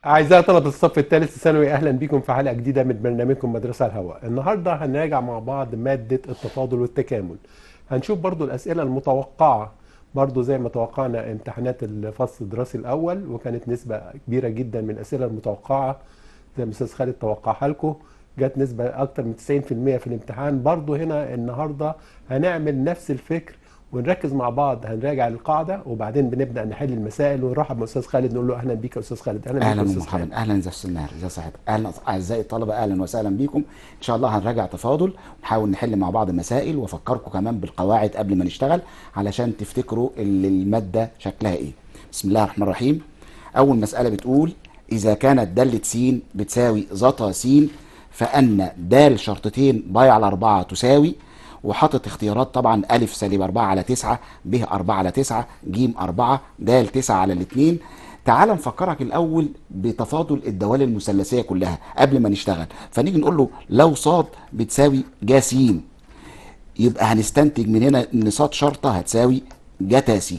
أعزائي طلبة الصف الثالث الثانوي أهلا بكم في حلقة جديدة من برنامجكم مدرسة الهواء النهاردة هنراجع مع بعض مادة التفاضل والتكامل هنشوف برضو الأسئلة المتوقعة برضو زي ما توقعنا امتحانات الفصل الدراسي الأول وكانت نسبة كبيرة جدا من الأسئلة المتوقعة زي ما أستاذ خالد توقعها لكم جت نسبة أكتر من 90% في الامتحان برضو هنا النهاردة هنعمل نفس الفكر ونركز مع بعض هنراجع القاعده وبعدين بنبدا نحل المسائل ونرحب باستاذ خالد نقول له اهلا بيك يا استاذ خالد اهلا بيك يا بيك استاذ ومرحبا خالد اهلا ازي استاذ ماهر ازي صاحبك اهلا اعزائي الطلبه اهلا وسهلا بيكم ان شاء الله هنراجع تفاضل ونحاول نحل مع بعض مسائل وافكركم كمان بالقواعد قبل ما نشتغل علشان تفتكروا ال- الماده شكلها ايه بسم الله الرحمن الرحيم اول مساله بتقول اذا كانت داله س بتساوي زتا س فان د شرطتين باي على 4 تساوي وحاطط اختيارات طبعا ألف سالب 4 على 9 ب 4 على 9 ج 4 د 9 على الاثنين تعال نفكرك الأول بتفاضل الدوال المثلثية كلها قبل ما نشتغل فنيجي نقول له لو صاد بتساوي ج س يبقى هنستنتج من هنا ان صاد شرطة هتساوي جتا س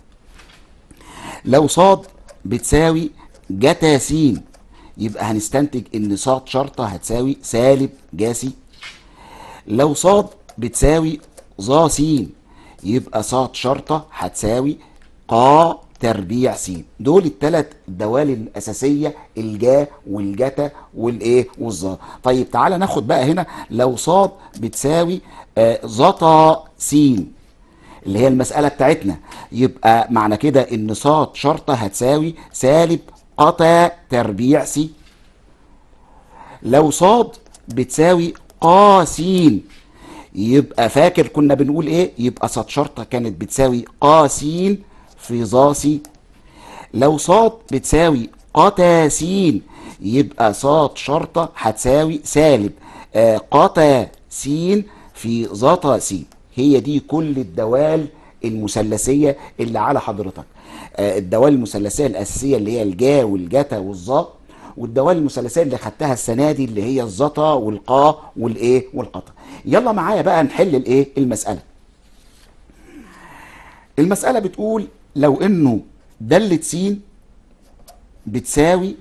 لو صاد بتساوي جتا س يبقى هنستنتج ان صاد شرطة هتساوي سالب ج س لو صاد بتساوي ظا س يبقى صاد شرطة هتساوي قا تربيع س دول الثلاث دوال الأساسية الجا والجتا والإيه والظا طيب تعالى ناخد بقى هنا لو صاد بتساوي آه زتا س اللي هي المسألة بتاعتنا يبقى معنى كده إن صاد شرطة هتساوي سالب قتا تربيع س لو صاد بتساوي قاسين يبقى فاكر كنا بنقول ايه يبقى صاد شرطة كانت بتساوي قاسين في ظاسي لو صاد بتساوي قتاسين يبقى صاد شرطة هتساوي سالب آه قتا سين في زتا سين هي دي كل الدوال المثلثية اللي على حضرتك آه الدوال المثلثية الأساسية اللي هي الجا والجتا والظا والدوال المثلثيه اللي خدتها السنه دي اللي هي الزتا والقا والايه والقطا يلا معايا بقى نحل الايه المساله المساله بتقول لو انه داله س بتساوي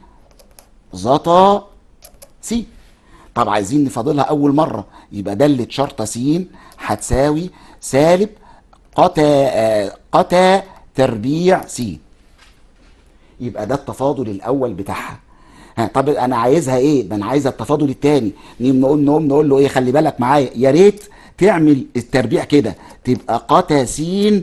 زتا س طب عايزين نفاضلها اول مره يبقى داله شرطه س هتساوي سالب قتا آه، قتا تربيع س يبقى ده التفاضل الاول بتاعها ها طب انا عايزها ايه ده انا عايزها التفاضل الثاني نقوم نقوم نقول له ايه خلي بالك معايا يا ريت تعمل التربيع كده تبقى قتا س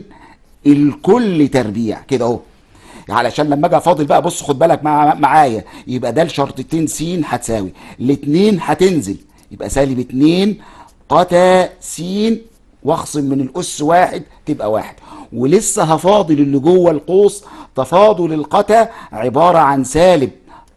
الكل تربيع كده اهو علشان لما اجي افاضل بقى بص خد بالك مع معايا يبقى ده الشرطتين س هتساوي الاثنين هتنزل يبقى سالب 2 قتا س واخصم من الاس واحد تبقى واحد ولسه هفاضل اللي جوه القوس تفاضل القتا عباره عن سالب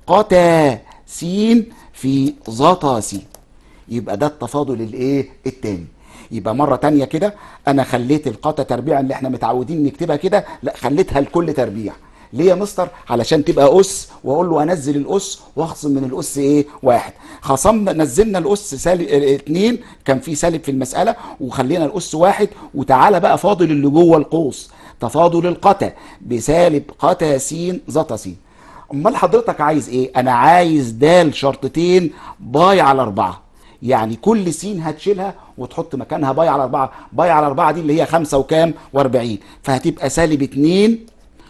قتا س في زتا س يبقى ده التفاضل الايه التاني يبقى مرة تانية كده انا خليت القطا تربيع اللي احنا متعودين نكتبها كده لا خليتها لكل تربيع ليه يا مستر علشان تبقى اس واقول له انزل الاس واخصم من الاس ايه واحد خصمنا نزلنا الاس سالب اه، اتنين كان في سالب في المساله وخلينا الاس واحد وتعالى بقى فاضل اللي جوه القوس تفاضل القتا بسالب قتا س زتا س امال حضرتك عايز ايه انا عايز دال شرطتين باي على اربعة يعني كل س هتشيلها وتحط مكانها باي على اربعة باي على اربعة دي اللي هي خمسة وكام واربعين فهتبقى سالب اتنين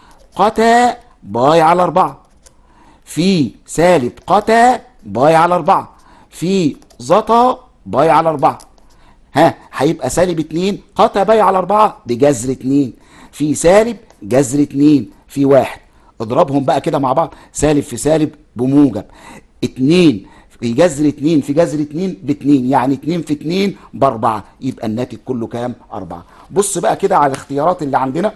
قتا باي على اربعة في سالب قتا باي على اربعة في زتا باي على اربعة ها هيبقى سالب 2 قتا باي على 4 بجذر 2 في سالب جذر 2 في واحد اضربهم بقى كده مع بعض سالب في سالب بموجب 2 في جذر 2 في جذر 2 ب 2 يعني 2 في 2 ب 4 يبقى الناتج كله كام 4 بص بقى كده على الاختيارات اللي عندنا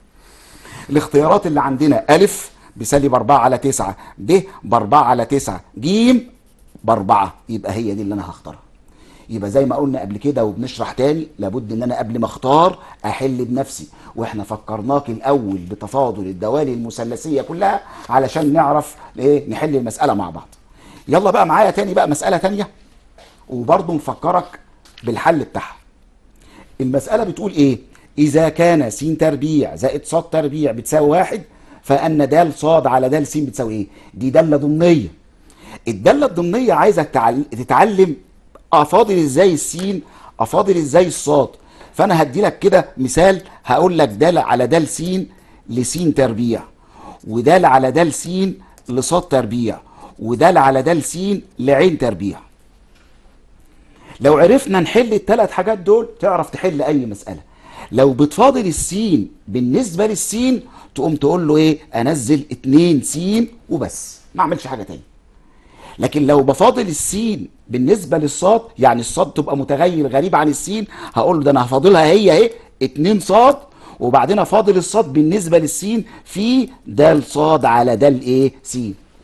الاختيارات اللي عندنا ألف بسالب 4 على 9 ب ب 4 على 9 ج ب 4 يبقى هي دي اللي انا هختارها يبقى زي ما قلنا قبل كده وبنشرح تاني لابد ان انا قبل ما اختار احل بنفسي واحنا فكرناك الاول بتفاضل الدوال المثلثيه كلها علشان نعرف ايه نحل المساله مع بعض يلا بقى معايا تاني بقى مساله تانيه وبرضه نفكرك بالحل بتاعها المساله بتقول ايه اذا كان س تربيع زائد ص تربيع بتساوي واحد فان د صاد على د س بتساوي ايه دي داله ضمنيه الداله الضمنيه عايزك تعل- تتعلم افاضل ازاي السين افاضل ازاي الصاد فانا هدي لك كده مثال هقول لك دال على دال س لس تربيع ودال على دال س لصاد تربيع ودال على دال س لعين تربيع لو عرفنا نحل الثلاث حاجات دول تعرف تحل اي مساله لو بتفاضل السين بالنسبه للسين تقوم تقول له ايه انزل 2 س وبس ما اعملش حاجه تاني لكن لو بفاضل السين بالنسبه للصاد يعني الصاد تبقى متغير غريب عن السين هقول له ده انا هفاضلها هي اهي 2 صاد وبعدين افاضل الصاد بالنسبه للسين في د صاد على د ايه س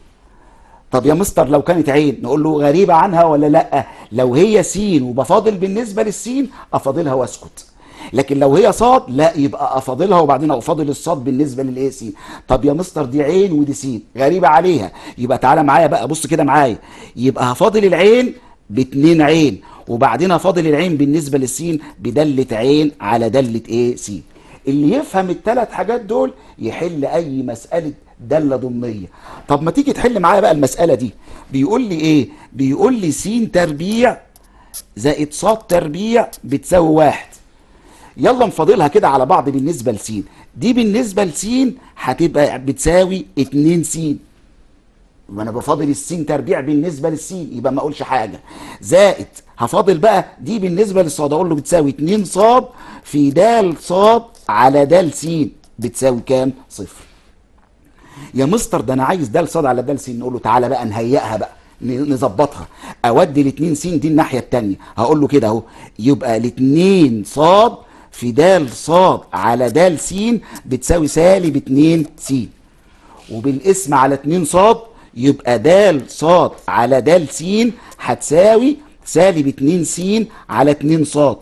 طب يا مستر لو كانت عين نقول له غريبة عنها ولا لا لو هي سين وبفاضل بالنسبة للسين افاضلها واسكت لكن لو هي صاد لا يبقى افاضلها وبعدين افاضل الصاد بالنسبه للايه سين طب يا مستر دي عين ودي سين غريبه عليها يبقى تعالى معايا بقى بص كده معايا يبقى هفاضل العين باتنين عين وبعدين هفاضل العين بالنسبه للسين بدله عين على دله ايه سين اللي يفهم الثلاث حاجات دول يحل اي مساله داله ضمنيه طب ما تيجي تحل معايا بقى المساله دي بيقول لي ايه بيقول لي س تربيع زائد ص تربيع بتساوي واحد يلا نفاضلها كده على بعض بالنسبه لس دي بالنسبه لس هتبقى بتساوي 2 س يبقى انا بفاضل السين تربيع بالنسبه للسين يبقى ما اقولش حاجه زائد هفاضل بقى دي بالنسبه للصاد اقول له بتساوي 2 صاد في د صاد على د س بتساوي كام صفر يا مستر ده انا عايز د صاد على د س نقول له تعالى بقى نهيئها بقى ن- نظبطها اودي الاتنين س دي الناحيه التانية هقول له كده اهو يبقى الاتنين صاد في د صاد على د س بتساوي سالب 2 س وبالاسم على 2 صاد يبقى د صاد على د س هتساوي سالب 2 س على 2 صاد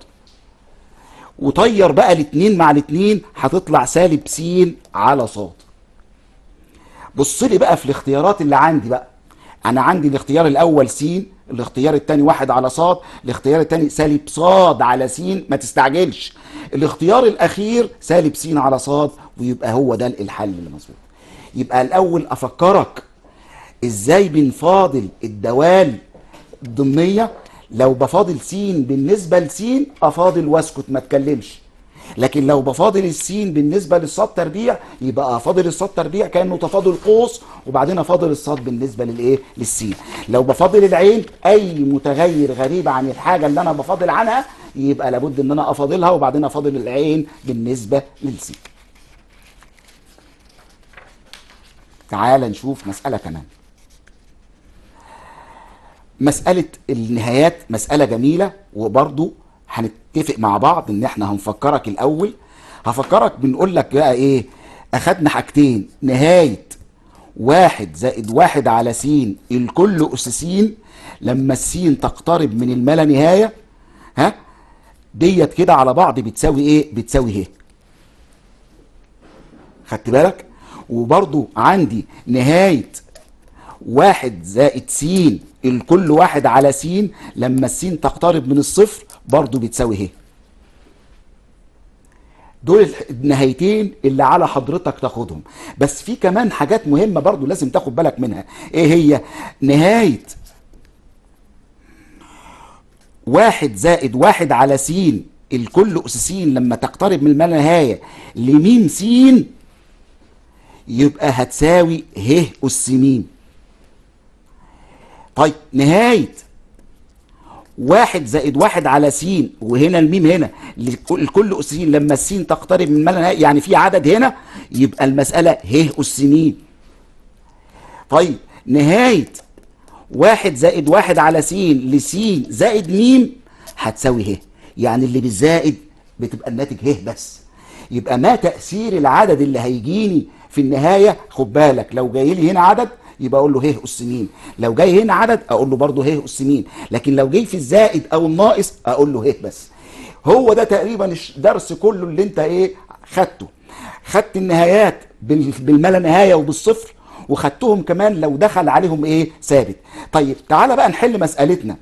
وطير بقى الاتنين مع الاتنين هتطلع سالب س على صاد بص لي بقى في الاختيارات اللي عندي بقى انا عندي الاختيار الاول س الاختيار الثاني واحد على صاد الاختيار الثاني سالب صاد على س ما تستعجلش الاختيار الاخير سالب س على صاد ويبقى هو ده الحل اللي مظبوط يبقى الاول افكرك ازاي بنفاضل الدوال الضمنيه لو بفاضل س بالنسبه لس افاضل واسكت ما اتكلمش لكن لو بفاضل السين بالنسبه للصاد تربيع يبقى افاضل الصاد تربيع كانه تفاضل قوس وبعدين افاضل الصاد بالنسبه للايه للسين لو بفاضل العين اي متغير غريب عن الحاجه اللي انا بفاضل عنها يبقى لابد ان انا افاضلها وبعدين افاضل العين بالنسبه للسين تعال نشوف مساله كمان مسألة النهايات مسألة جميلة وبرضو هنتفق مع بعض ان احنا هنفكرك الاول هفكرك بنقول لك بقى ايه اخدنا حاجتين نهاية واحد زائد واحد على س الكل اس س لما السين تقترب من الملا نهاية ها ديت كده على بعض بتساوي ايه بتساوي ايه خدت بالك وبرضو عندي نهاية واحد زائد س الكل واحد على س لما السين تقترب من الصفر برضو بتساوي ايه دول الح- النهايتين اللي على حضرتك تاخدهم بس في كمان حاجات مهمة برضو لازم تاخد بالك منها ايه هي نهاية واحد زائد واحد على س الكل أس س لما تقترب من الملا نهاية لميم س يبقى هتساوي ه أس ميم طيب نهاية واحد زائد واحد على س وهنا الميم هنا الكل أس س لما السين تقترب من الملا نهاية يعني في عدد هنا يبقى المسألة ه أس ميم طيب نهاية واحد زائد واحد على س لس زائد ميم هتساوي ه يعني اللي بالزائد بتبقى الناتج ه بس يبقى ما تأثير العدد اللي هيجيني في النهاية خد بالك لو جاي لي هنا عدد يبقى اقول له ه اس م لو جاي هنا عدد اقول له برضه ه اس م لكن لو جاي في الزائد او الناقص اقول له ه بس هو ده تقريبا الدرس كله اللي انت ايه خدته خدت النهايات بال- بالملا نهايه وبالصفر وخدتهم كمان لو دخل عليهم ايه ثابت طيب تعالى بقى نحل مسألتنا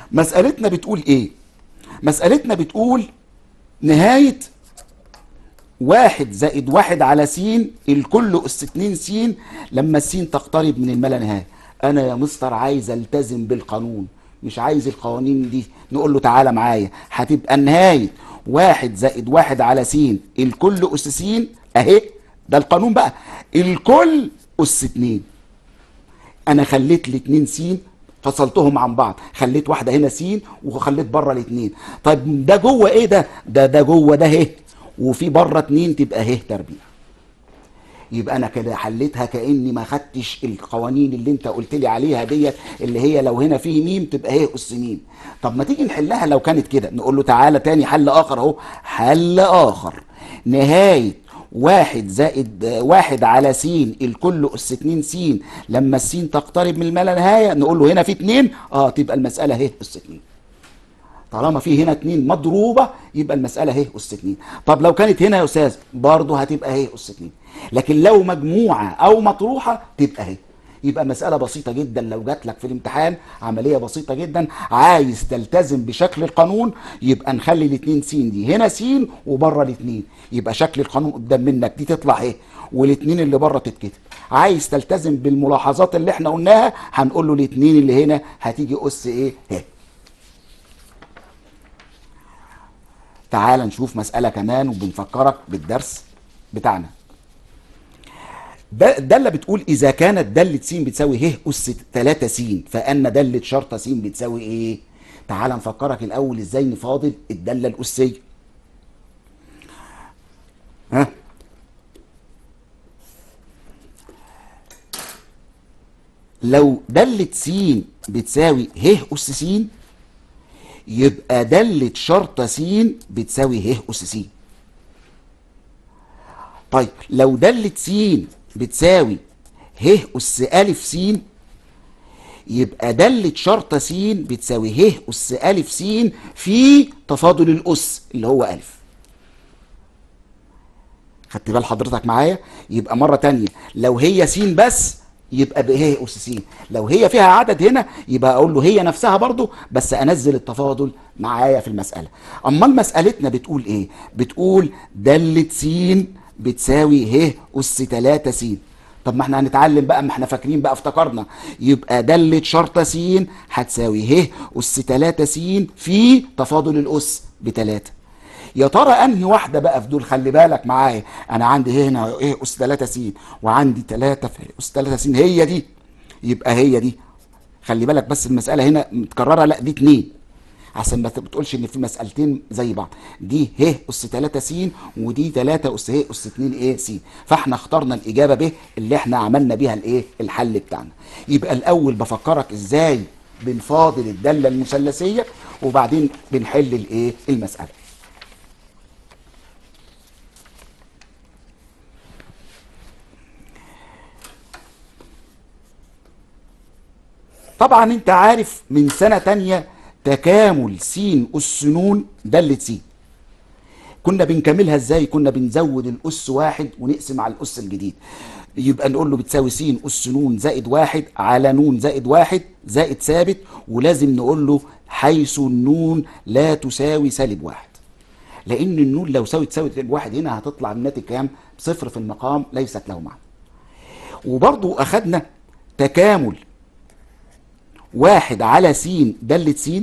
مسألتنا بتقول ايه مسألتنا بتقول نهاية واحد زائد واحد على س الكل أس اتنين س لما السين تقترب من الما لا نهاية أنا يا مستر عايز ألتزم بالقانون مش عايز القوانين دي نقول له تعالى معايا هتبقى نهاية واحد زائد واحد على س الكل أس س أهي ده القانون بقى الكل أس اتنين انا خليت الاتنين س فصلتهم عن بعض خليت واحده هنا س وخليت بره الاتنين طيب ده جوه ايه ده ده ده جوه ده ه وفي بره اتنين تبقى ه تربيع يبقى انا كده حليتها كاني ما خدتش القوانين اللي انت قلت لي عليها ديت اللي هي لو هنا فيه ميم تبقى ه اس ميم طب ما تيجي نحلها لو كانت كده نقول له تعالى تاني حل اخر اهو حل اخر نهايه واحد زائد واحد على س الكل اس اتنين س لما السين تقترب من الما لا نهايه نقول له هنا في اتنين اه تبقى المساله ه اس اتنين طالما في هنا اتنين مضروبه يبقى المساله ه اس اتنين طب لو كانت هنا يا استاذ برضه هتبقى ه اس اتنين لكن لو مجموعه او مطروحه تبقى ه يبقى مسألة بسيطة جدا لو جات لك في الامتحان عملية بسيطة جدا عايز تلتزم بشكل القانون يبقى نخلي الاتنين س دي هنا س وبره الاتنين يبقى شكل القانون قدام منك دي تطلع ايه والاتنين اللي بره تتكتب عايز تلتزم بالملاحظات اللي احنا قلناها هنقول له الاتنين اللي هنا هتيجي اس ايه ه تعال نشوف مسألة كمان وبنفكرك بالدرس بتاعنا ده الداله بتقول اذا كانت داله س بتساوي ه اس 3 س فان داله شرطه س بتساوي ايه تعال نفكرك الاول ازاي نفاضل الداله الاسيه ها لو داله س بتساوي ه اس س يبقى داله شرطه س بتساوي ه اس س طيب لو داله س بتساوي ه أس ألف س يبقى دالة شرطة س بتساوي ه أس ألف س في تفاضل الأس اللي هو ألف خدت بال حضرتك معايا يبقى مرة تانية لو هي س بس يبقى ه أس س لو هي فيها عدد هنا يبقى أقول له هي نفسها برضو بس أنزل التفاضل معايا في المسألة أما مسألتنا بتقول إيه بتقول دالة س بتساوي ه أس 3 س طب ما احنا هنتعلم بقى ما احنا فاكرين بقى افتكرنا يبقى دالة شرطة س هتساوي ه أس 3 س في تفاضل الأس بتلاتة يا ترى انهي واحده بقى في دول خلي بالك معايا انا عندي هنا ه اس 3 س وعندي 3 في اس 3 س هي دي يبقى هي دي خلي بالك بس المساله هنا متكرره لا دي 2 عشان ما بتقولش ان في مسالتين زي بعض دي ه اس 3 س ودي 3 اس ه اس 2 ايه س فاحنا اخترنا الاجابه ب اللي احنا عملنا بيها الايه الحل بتاعنا يبقى الاول بفكرك ازاي بنفاضل الداله المثلثيه وبعدين بنحل الايه المساله طبعا انت عارف من سنه تانية تكامل س أس ن دالة س كنا بنكملها ازاي كنا بنزود الأس واحد ونقسم على الأس الجديد يبقى نقول له بتساوي س أس ن زائد واحد على ن زائد واحد زائد ثابت ولازم نقول له حيث النون لا تساوي سالب واحد لأن النون لو ساوت تساوي سالب واحد هنا هتطلع الناتج كام؟ صفر في المقام ليست له معنى وبرضو أخدنا تكامل واحد على س دالة س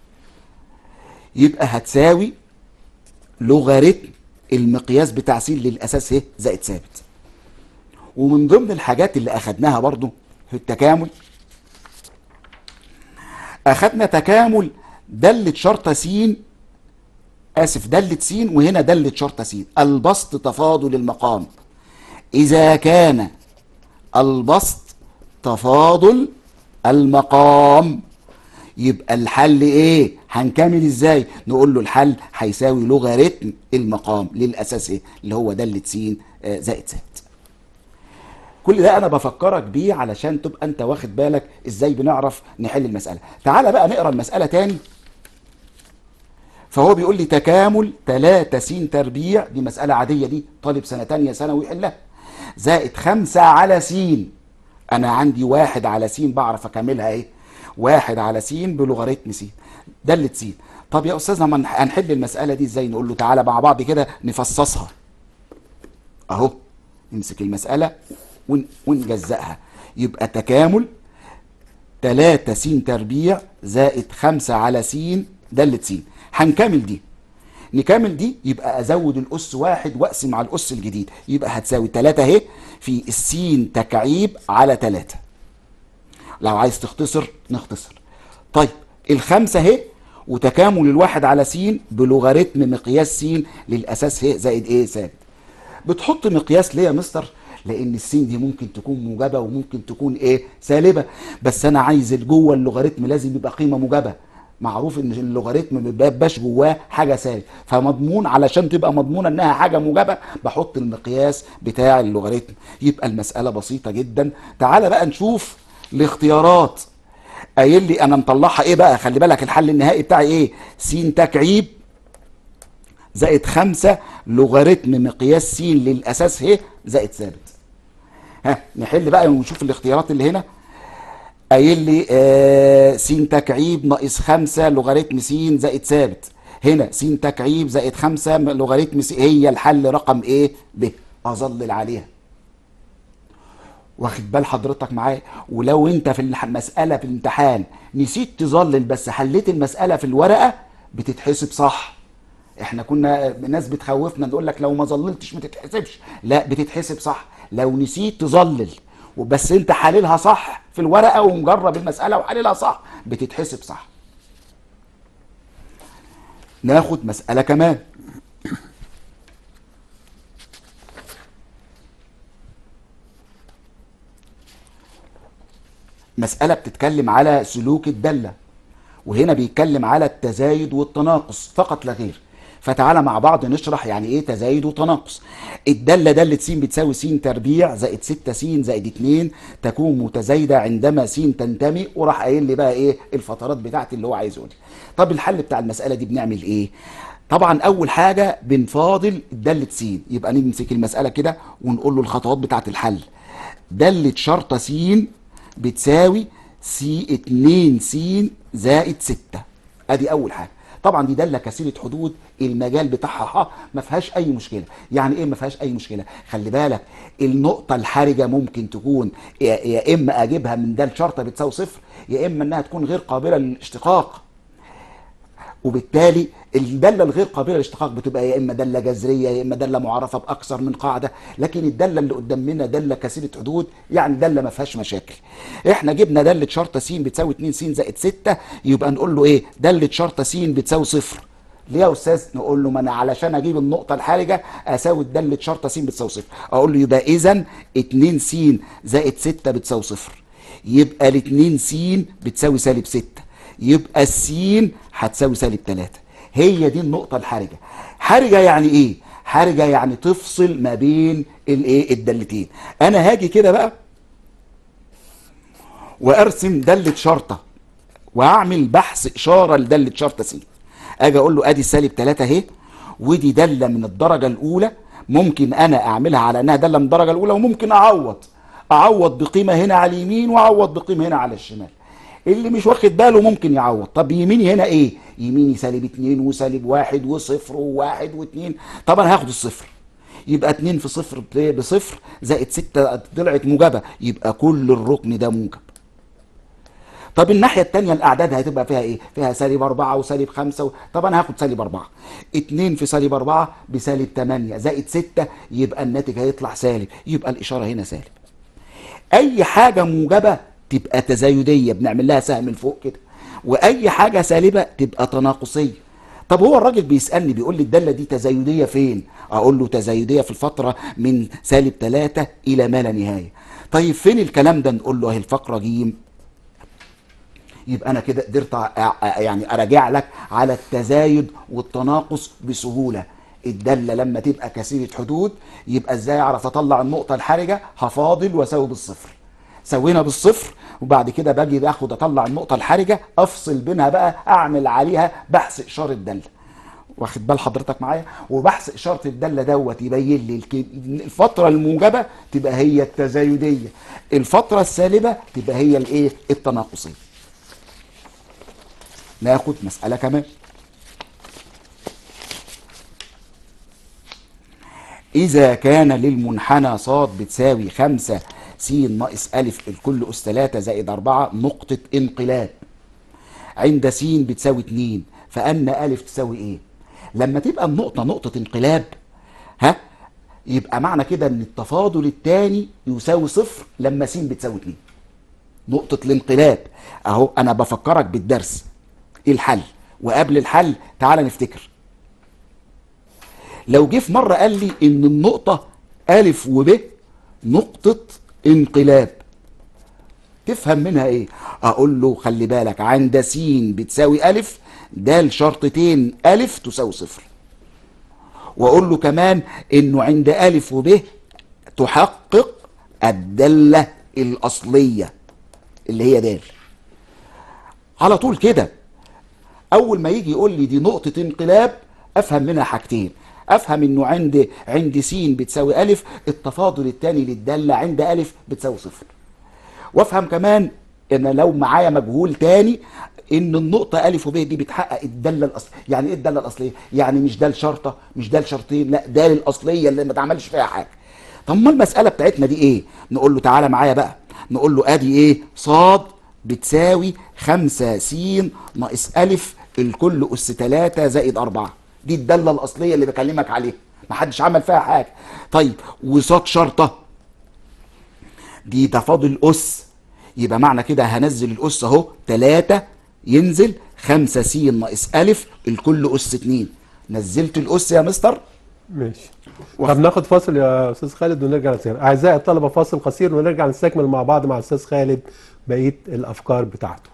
يبقى هتساوي لوغاريتم المقياس بتاع س للأساس ه زائد ثابت ومن ضمن الحاجات اللي أخدناها برضو في التكامل أخدنا تكامل دالة شرطة س آسف دالة س وهنا دالة شرطة س البسط تفاضل المقام إذا كان البسط تفاضل المقام يبقى الحل ايه هنكمل ازاي نقول له الحل هيساوي لوغاريتم المقام للاساس ايه اللي هو دالة س زائد ثابت كل ده انا بفكرك بيه علشان تبقى انت واخد بالك ازاي بنعرف نحل المساله تعال بقى نقرا المساله تاني فهو بيقول لي تكامل 3 س تربيع دي مساله عاديه دي طالب سنه تانية ثانوي يحلها زائد 5 على س انا عندي واحد على س بعرف اكملها ايه واحد على س بلوغاريتم س دالة س طب يا استاذ لما هنحل المساله دي ازاي نقول له تعالى مع بعض كده نفصصها اهو نمسك المسألة ون- ونجزأها يبقى تكامل 3 س تربيع زائد 5 على س دالة س هنكمل دي نكمل دي يبقى ازود الاس واحد واقسم على الاس الجديد يبقى هتساوي 3 اهي في السين تكعيب على 3 لو عايز تختصر نختصر طيب الخمسة اهي وتكامل الواحد على س بلوغاريتم مقياس س للاساس ه زائد ايه ثابت بتحط مقياس ليه يا مستر لان السين دي ممكن تكون موجبه وممكن تكون ايه سالبه بس انا عايز جوه اللوغاريتم لازم يبقى قيمه موجبه معروف ان اللوغاريتم ما بيبقاش جواه حاجه سالب فمضمون علشان تبقى مضمونه انها حاجه موجبه بحط المقياس بتاع اللوغاريتم يبقى المساله بسيطه جدا تعال بقى نشوف الاختيارات قايل لي انا مطلعها ايه بقى خلي بالك الحل النهائي بتاعي ايه س تكعيب زائد خمسة لوغاريتم مقياس س للأساس ه زائد ثابت ها نحل بقى ونشوف الاختيارات اللي هنا قايل لي آه س تكعيب ناقص خمسة لوغاريتم س زائد ثابت هنا س تكعيب زائد خمسة لوغاريتم س هي الحل رقم ايه ب اظلل عليها واخد بال حضرتك معايا ولو انت في الح- المسألة في الامتحان نسيت تظلل بس حليت المسألة في الورقة بتتحسب صح احنا كنا ناس بتخوفنا نقول لك لو ما ظللتش ما تتحسبش لا بتتحسب صح لو نسيت تظلل وبس انت حللها صح في الورقة ومجرب المسألة وحللها صح بتتحسب صح ناخد مسألة كمان مسألة بتتكلم على سلوك الدالة وهنا بيتكلم على التزايد والتناقص فقط لا غير فتعالى مع بعض نشرح يعني ايه تزايد وتناقص الدالة دالة س بتساوي س تربيع زائد 6 س زائد 2 تكون متزايدة عندما س تنتمي وراح قايل لي بقى ايه الفترات بتاعتي اللي هو عايز يقولها طب الحل بتاع المسألة دي بنعمل ايه طبعا اول حاجة بنفاضل دالة س يبقى نمسك المسألة كده ونقول له الخطوات بتاعت الحل دالة شرطة س بتساوي سي 2 س زائد 6 ادي اول حاجه طبعا دي داله كثيره حدود المجال بتاعها ح ما فيهاش اي مشكله يعني ايه ما فيهاش اي مشكله خلي بالك النقطه الحرجه ممكن تكون يا, يا اما اجيبها من دال شرطه بتساوي صفر يا اما انها تكون غير قابله للاشتقاق وبالتالي الداله الغير قابله للاشتقاق بتبقى يا اما داله جذريه يا اما داله معرفه باكثر من قاعده لكن الداله اللي قدامنا داله كثيره حدود يعني داله ما فيهاش مشاكل احنا جبنا داله شرطه س بتساوي 2 س زائد 6 يبقى نقول له ايه داله شرطه س بتساوي صفر ليه يا استاذ نقول له ما انا علشان اجيب النقطه الحرجه اساوي داله شرطه س بتساوي صفر اقول له يبقى اذا 2 س زائد 6 بتساوي صفر يبقى ال 2 س بتساوي سالب 6 يبقى السين هتساوي سالب 3 هي دي النقطة الحرجة حرجة يعني ايه حرجة يعني تفصل ما بين الايه الدالتين انا هاجي كده بقى وارسم دالة شرطة واعمل بحث اشارة لدالة شرطة س اجي اقول له ادي سالب 3 اهي ودي دالة من الدرجة الاولى ممكن انا اعملها على انها دالة من الدرجة الاولى وممكن اعوض اعوض بقيمة هنا على اليمين واعوض بقيمة هنا على الشمال اللي مش واخد باله ممكن يعوض طب يميني هنا ايه يميني سالب اتنين وسالب واحد وصفر وواحد واتنين طبعا هاخد الصفر يبقى اتنين في صفر ب- بصفر زائد ستة طلعت موجبة يبقى كل الركن ده موجب طب الناحية التانية الأعداد هتبقى فيها إيه؟ فيها سالب أربعة وسالب خمسة و... طب أنا هاخد سالب أربعة اتنين في سالب أربعة بسالب تمانية زائد ستة يبقى الناتج هيطلع سالب يبقى الإشارة هنا سالب اي حاجه موجبه تبقى تزايديه بنعمل لها سهم لفوق كده واي حاجه سالبه تبقى تناقصيه طب هو الراجل بيسالني بيقول لي الداله دي تزايديه فين اقول له تزايديه في الفتره من سالب 3 الى ما لا نهايه طيب فين الكلام ده نقول له اهي الفقره جيم يبقى انا كده قدرت أ- أ- يعني اراجع لك على التزايد والتناقص بسهوله الداله لما تبقى كثيره حدود يبقى ازاي اعرف اطلع النقطه الحرجه هفاضل واساوي بالصفر سوينا بالصفر وبعد كده باجي باخد اطلع النقطه الحرجه افصل بينها بقى اعمل عليها بحث اشاره داله واخد بال حضرتك معايا وبحث اشاره الداله دوت يبين لي الك- الفتره الموجبه تبقى هي التزايديه الفتره السالبه تبقى هي الايه التناقصيه ناخد مسألة كمان إذا كان للمنحنى صاد بتساوي خمسة س ناقص ألف الكل أس تلاتة زائد أربعة نقطة انقلاب عند س بتساوي اتنين فأن ألف تساوي إيه؟ لما تبقى النقطة نقطة انقلاب ها يبقى معنى كده إن التفاضل الثاني يساوي صفر لما س بتساوي اتنين نقطة الانقلاب أهو أنا بفكرك بالدرس إيه الحل؟ وقبل الحل تعال نفتكر لو جه في مرة قال لي إن النقطة ألف وب نقطة انقلاب تفهم منها ايه اقول له خلي بالك عند س بتساوي الف ده شرطتين الف تساوي صفر واقول له كمان انه عند الف وب تحقق الدالة الاصلية اللي هي دال على طول كده اول ما يجي يقول لي دي نقطة انقلاب افهم منها حاجتين افهم انه عند عند س بتساوي الف التفاضل الثاني للدالة عند الف بتساوي صفر وافهم كمان ان لو معايا مجهول تاني ان النقطة ألف وب دي بتحقق الدالة الأصلية، يعني إيه الدالة الأصلية؟ يعني مش دال شرطة، مش دال شرطين، لا دال الأصلية اللي ما اتعملش فيها حاجة. طب ما المسألة بتاعتنا دي إيه؟ نقول له تعالى معايا بقى، نقول له أدي إيه؟ صاد بتساوي خمسة س ناقص ألف الكل أس تلاتة زائد أربعة. دي الدالة الأصلية اللي بكلمك عليها، محدش عمل فيها حاجة. طيب وصاد شرطة دي تفاضل أس يبقى معنى كده هنزل الأس أهو تلاتة ينزل خمسة س ناقص ألف الكل أس اتنين نزلت الأس يا مستر ماشي واخد- طب ناخد فاصل يا استاذ خالد ونرجع نسير اعزائي الطلبه فاصل قصير ونرجع نستكمل مع بعض مع الاستاذ خالد بقيه الافكار بتاعته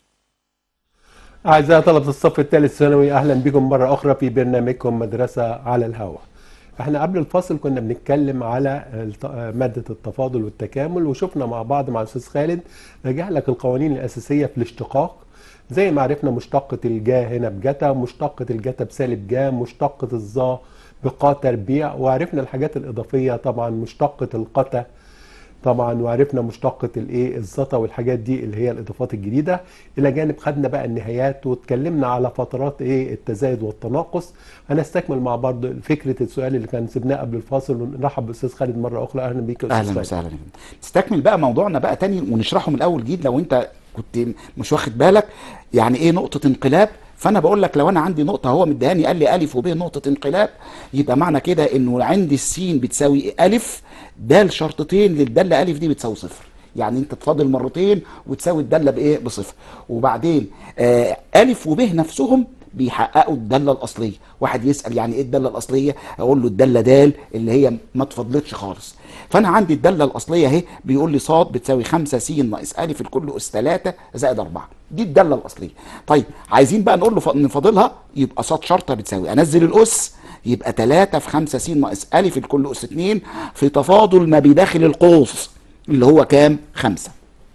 اعزائي طلبه الصف الثالث ثانوي اهلا بكم مره اخرى في برنامجكم مدرسه على الهواء احنا قبل الفاصل كنا بنتكلم على الت- ماده التفاضل والتكامل وشفنا مع بعض مع الاستاذ خالد رجع لك القوانين الاساسيه في الاشتقاق زي ما عرفنا مشتقة الجا هنا بجتا مشتقة الجتا بسالب جا مشتقة الظا بقا تربيع وعرفنا الحاجات الإضافية طبعا مشتقة القتا طبعا وعرفنا مشتقة الايه الزتا والحاجات دي اللي هي الاضافات الجديده الى جانب خدنا بقى النهايات واتكلمنا على فترات ايه التزايد والتناقص هنستكمل مع بعض فكره السؤال اللي كان سيبناه قبل الفاصل ونرحب بالاستاذ خالد مره اخرى اهلا بيك يا استاذ اهلا خالد وسهلا نستكمل بقى موضوعنا بقى تاني ونشرحه من الاول جديد لو انت كنت مش واخد بالك يعني ايه نقطه انقلاب فانا بقول لك لو انا عندي نقطه هو مديهاني قال لي الف وب نقطه انقلاب يبقى معنى كده انه عندي السين بتساوي الف ده الشرطتين للداله الف دي بتساوي صفر يعني انت تفاضل مرتين وتساوي الداله بايه بصفر وبعدين آه الف وب نفسهم بيحققوا الداله الاصليه واحد يسال يعني ايه الداله الاصليه اقول له الداله دال اللي هي ما اتفضلتش خالص فانا عندي الداله الاصليه اهي بيقول لي ص بتساوي 5 س ناقص ا الكل اس 3 زائد 4 دي الداله الاصليه طيب عايزين بقى نقول له ف- نفاضلها يبقى ص شرطه بتساوي انزل الاس يبقى 3 في 5 س ناقص ا الكل اس 2 في تفاضل ما بداخل القوس اللي هو كام 5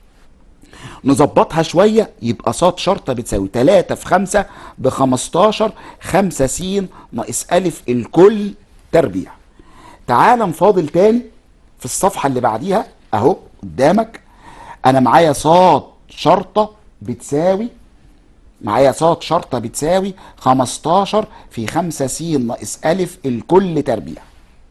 نظبطها شوية يبقى صاد شرطة بتساوي 3 في 5 ب 15 5 س ناقص أ الكل تربيع تعال نفاضل تاني في الصفحة اللي بعديها أهو قدامك أنا معايا صاد شرطة بتساوي معايا صاد شرطة بتساوي 15 في 5 س ناقص أ الكل تربيع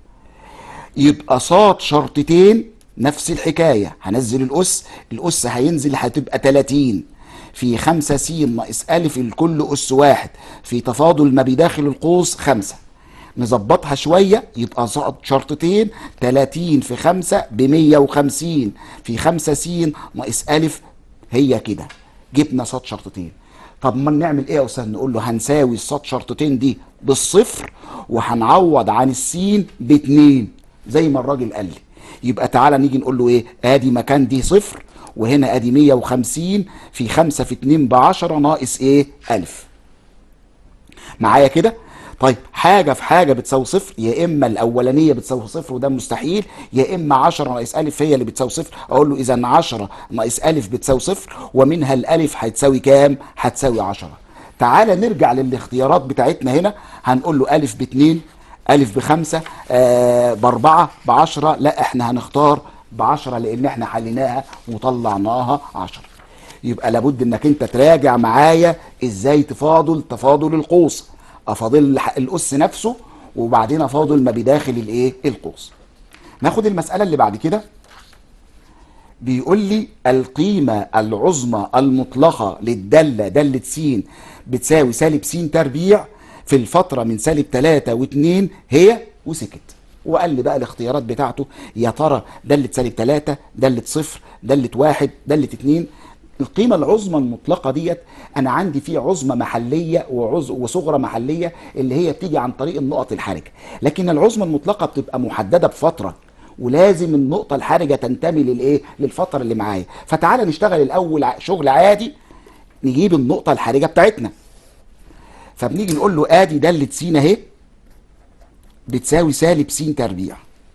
يبقى صاد شرطتين نفس الحكاية هنزل الأس الأس هينزل هتبقى 30 في 5 س ناقص أ الكل أس واحد في تفاضل ما بداخل القوس 5 نظبطها شوية يبقى صاد شرطتين 30 في 5 ب 150 في 5 س ناقص أ هي كده جبنا صاد شرطتين طب ما نعمل ايه يا استاذ نقول له هنساوي الصاد شرطتين دي بالصفر وهنعوض عن السين باتنين زي ما الراجل قال لي يبقى تعالى نيجي نقول له ايه ادي مكان دي صفر وهنا ادي 150 في 5 في 2 ب 10 ناقص ايه 1000 معايا كده طيب حاجة في حاجة بتساوي صفر يا إما الأولانية بتساوي صفر وده مستحيل يا إما 10 ناقص ألف هي اللي بتساوي صفر أقول له إذا 10 ناقص ألف بتساوي صفر ومنها الألف هتساوي كام؟ هتساوي 10 تعالى نرجع للاختيارات بتاعتنا هنا هنقول له ألف باتنين ألف بخمسة آه بأربعة بعشرة لا إحنا هنختار بعشرة لأن إحنا حليناها وطلعناها عشرة يبقى لابد انك انت تراجع معايا ازاي تفاضل تفاضل القوس افاضل الح- الاس نفسه وبعدين افاضل ما بداخل الايه القوس ناخد المساله اللي بعد كده بيقول لي القيمة العظمى المطلقة للدالة دالة س بتساوي سالب س تربيع في الفترة من سالب 3 و2 هي وسكت وقال لي بقى الاختيارات بتاعته يا ترى دالة سالب 3 دالة صفر دالة واحد دالة 2 القيمة العظمى المطلقة ديت أنا عندي فيه عظمى محلية وعز وصغرى محلية اللي هي بتيجي عن طريق النقط الحرجة لكن العظمى المطلقة بتبقى محددة بفترة ولازم النقطة الحرجة تنتمي للايه؟ للفترة اللي معايا، فتعالى نشتغل الأول ع- شغل عادي نجيب النقطة الحرجة بتاعتنا. فبنيجي نقول له آدي دالة س أهي بتساوي سالب س تربيع.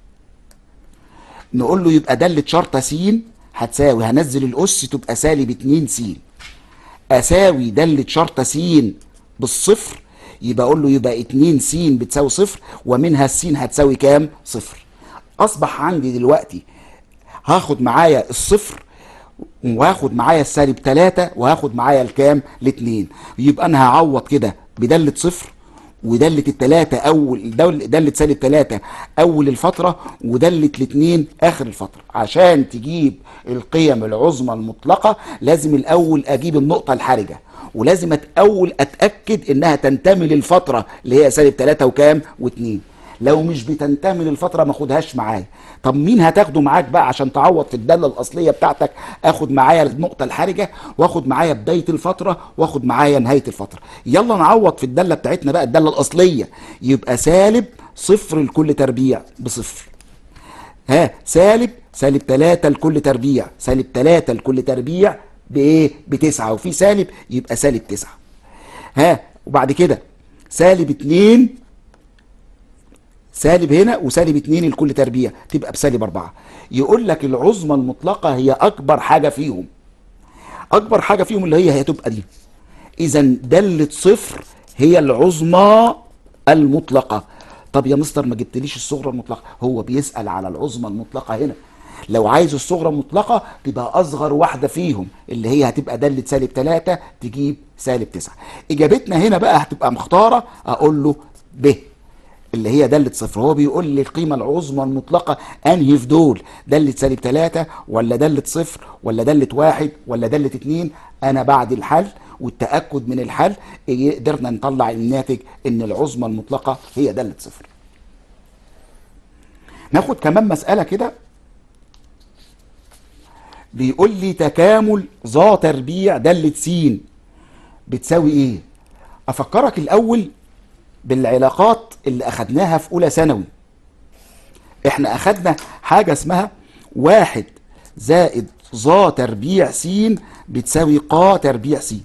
نقول له يبقى دالة شرطة س هتساوي هنزل الأس تبقى سالب 2 س. أساوي دالة شرطة س بالصفر يبقى أقول له يبقى 2 س بتساوي صفر ومنها السين هتساوي كام؟ صفر. اصبح عندي دلوقتي هاخد معايا الصفر وهاخد معايا السالب 3 وهاخد معايا الكام الاثنين يبقى انا هعوض كده بدالة صفر ودالة التلاتة أول دول- دالة سالب تلاتة أول الفترة ودالة الاتنين آخر الفترة عشان تجيب القيم العظمى المطلقة لازم الأول أجيب النقطة الحرجة ولازم أتأول أتأكد إنها تنتمي للفترة اللي هي سالب تلاتة وكام واتنين لو مش بتنتمي للفتره ما خدهاش معايا طب مين هتاخده معاك بقى عشان تعوض في الداله الاصليه بتاعتك اخد معايا النقطه الحرجه واخد معايا بدايه الفتره واخد معايا نهايه الفتره يلا نعوض في الداله بتاعتنا بقى الداله الاصليه يبقى سالب صفر لكل تربيع بصفر ها سالب سالب 3 لكل تربيع سالب 3 لكل تربيع بايه بتسعة وفي سالب يبقى سالب 9 ها وبعد كده سالب 2 سالب هنا وسالب 2 لكل تربيع تبقى بسالب 4 يقول لك العظمى المطلقه هي اكبر حاجه فيهم اكبر حاجه فيهم اللي هي هتبقى دي اذا داله صفر هي العظمى المطلقه طب يا مستر ما جبتليش الصغرى المطلقه هو بيسال على العظمى المطلقه هنا لو عايز الصغرى المطلقه تبقى اصغر واحده فيهم اللي هي هتبقى داله سالب 3 تجيب سالب 9 اجابتنا هنا بقى هتبقى مختاره اقول له ب اللي هي دالة صفر هو بيقول لي القيمة العظمى المطلقة أنهي في دول دالة سالب ثلاثة ولا دالة صفر ولا دالة واحد ولا دالة اتنين أنا بعد الحل والتأكد من الحل إيه، قدرنا نطلع الناتج إن العظمى المطلقة هي دالة صفر ناخد كمان مسألة كده بيقول لي تكامل ذا تربيع دالة س بتساوي ايه افكرك الاول بالعلاقات اللي اخدناها في اولى ثانوي احنا اخدنا حاجه اسمها واحد زائد ظا تربيع س بتساوي قا تربيع س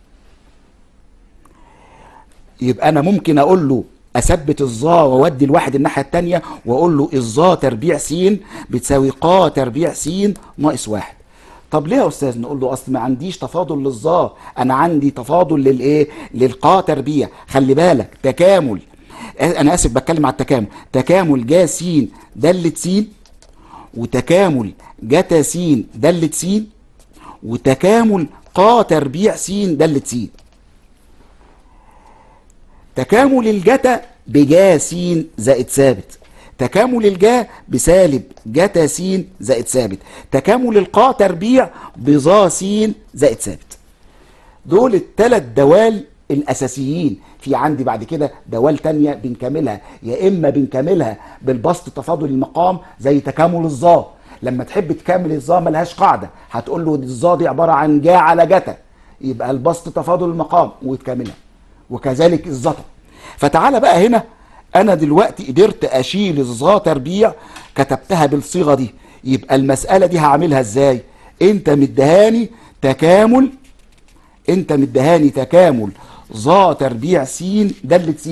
يبقى انا ممكن اقول له اثبت الظا واودي الواحد الناحيه الثانيه واقول له الظا تربيع س بتساوي قا تربيع س ناقص واحد طب ليه يا استاذ نقول له اصل ما عنديش تفاضل للظا انا عندي تفاضل للايه للقا تربيع خلي بالك تكامل انا اسف بتكلم على التكامل تكامل جا س دالة س وتكامل جتا س دالة س وتكامل قا تربيع س دالة س تكامل الجتا بجا س زائد ثابت تكامل الجا بسالب جتا س زائد ثابت تكامل القا تربيع بظا س زائد ثابت دول الثلاث دوال الاساسيين في عندي بعد كده دوال تانية بنكملها يا اما بنكملها بالبسط تفاضل المقام زي تكامل الظا لما تحب تكمل الظا ملهاش قاعده هتقول له الظا دي عباره عن جا على جتا يبقى البسط تفاضل المقام وتكملها وكذلك الزتا فتعالى بقى هنا انا دلوقتي قدرت اشيل الظا تربيع كتبتها بالصيغه دي يبقى المساله دي هعملها ازاي انت مدهاني تكامل انت مدهاني تكامل ظا تربيع س دالة س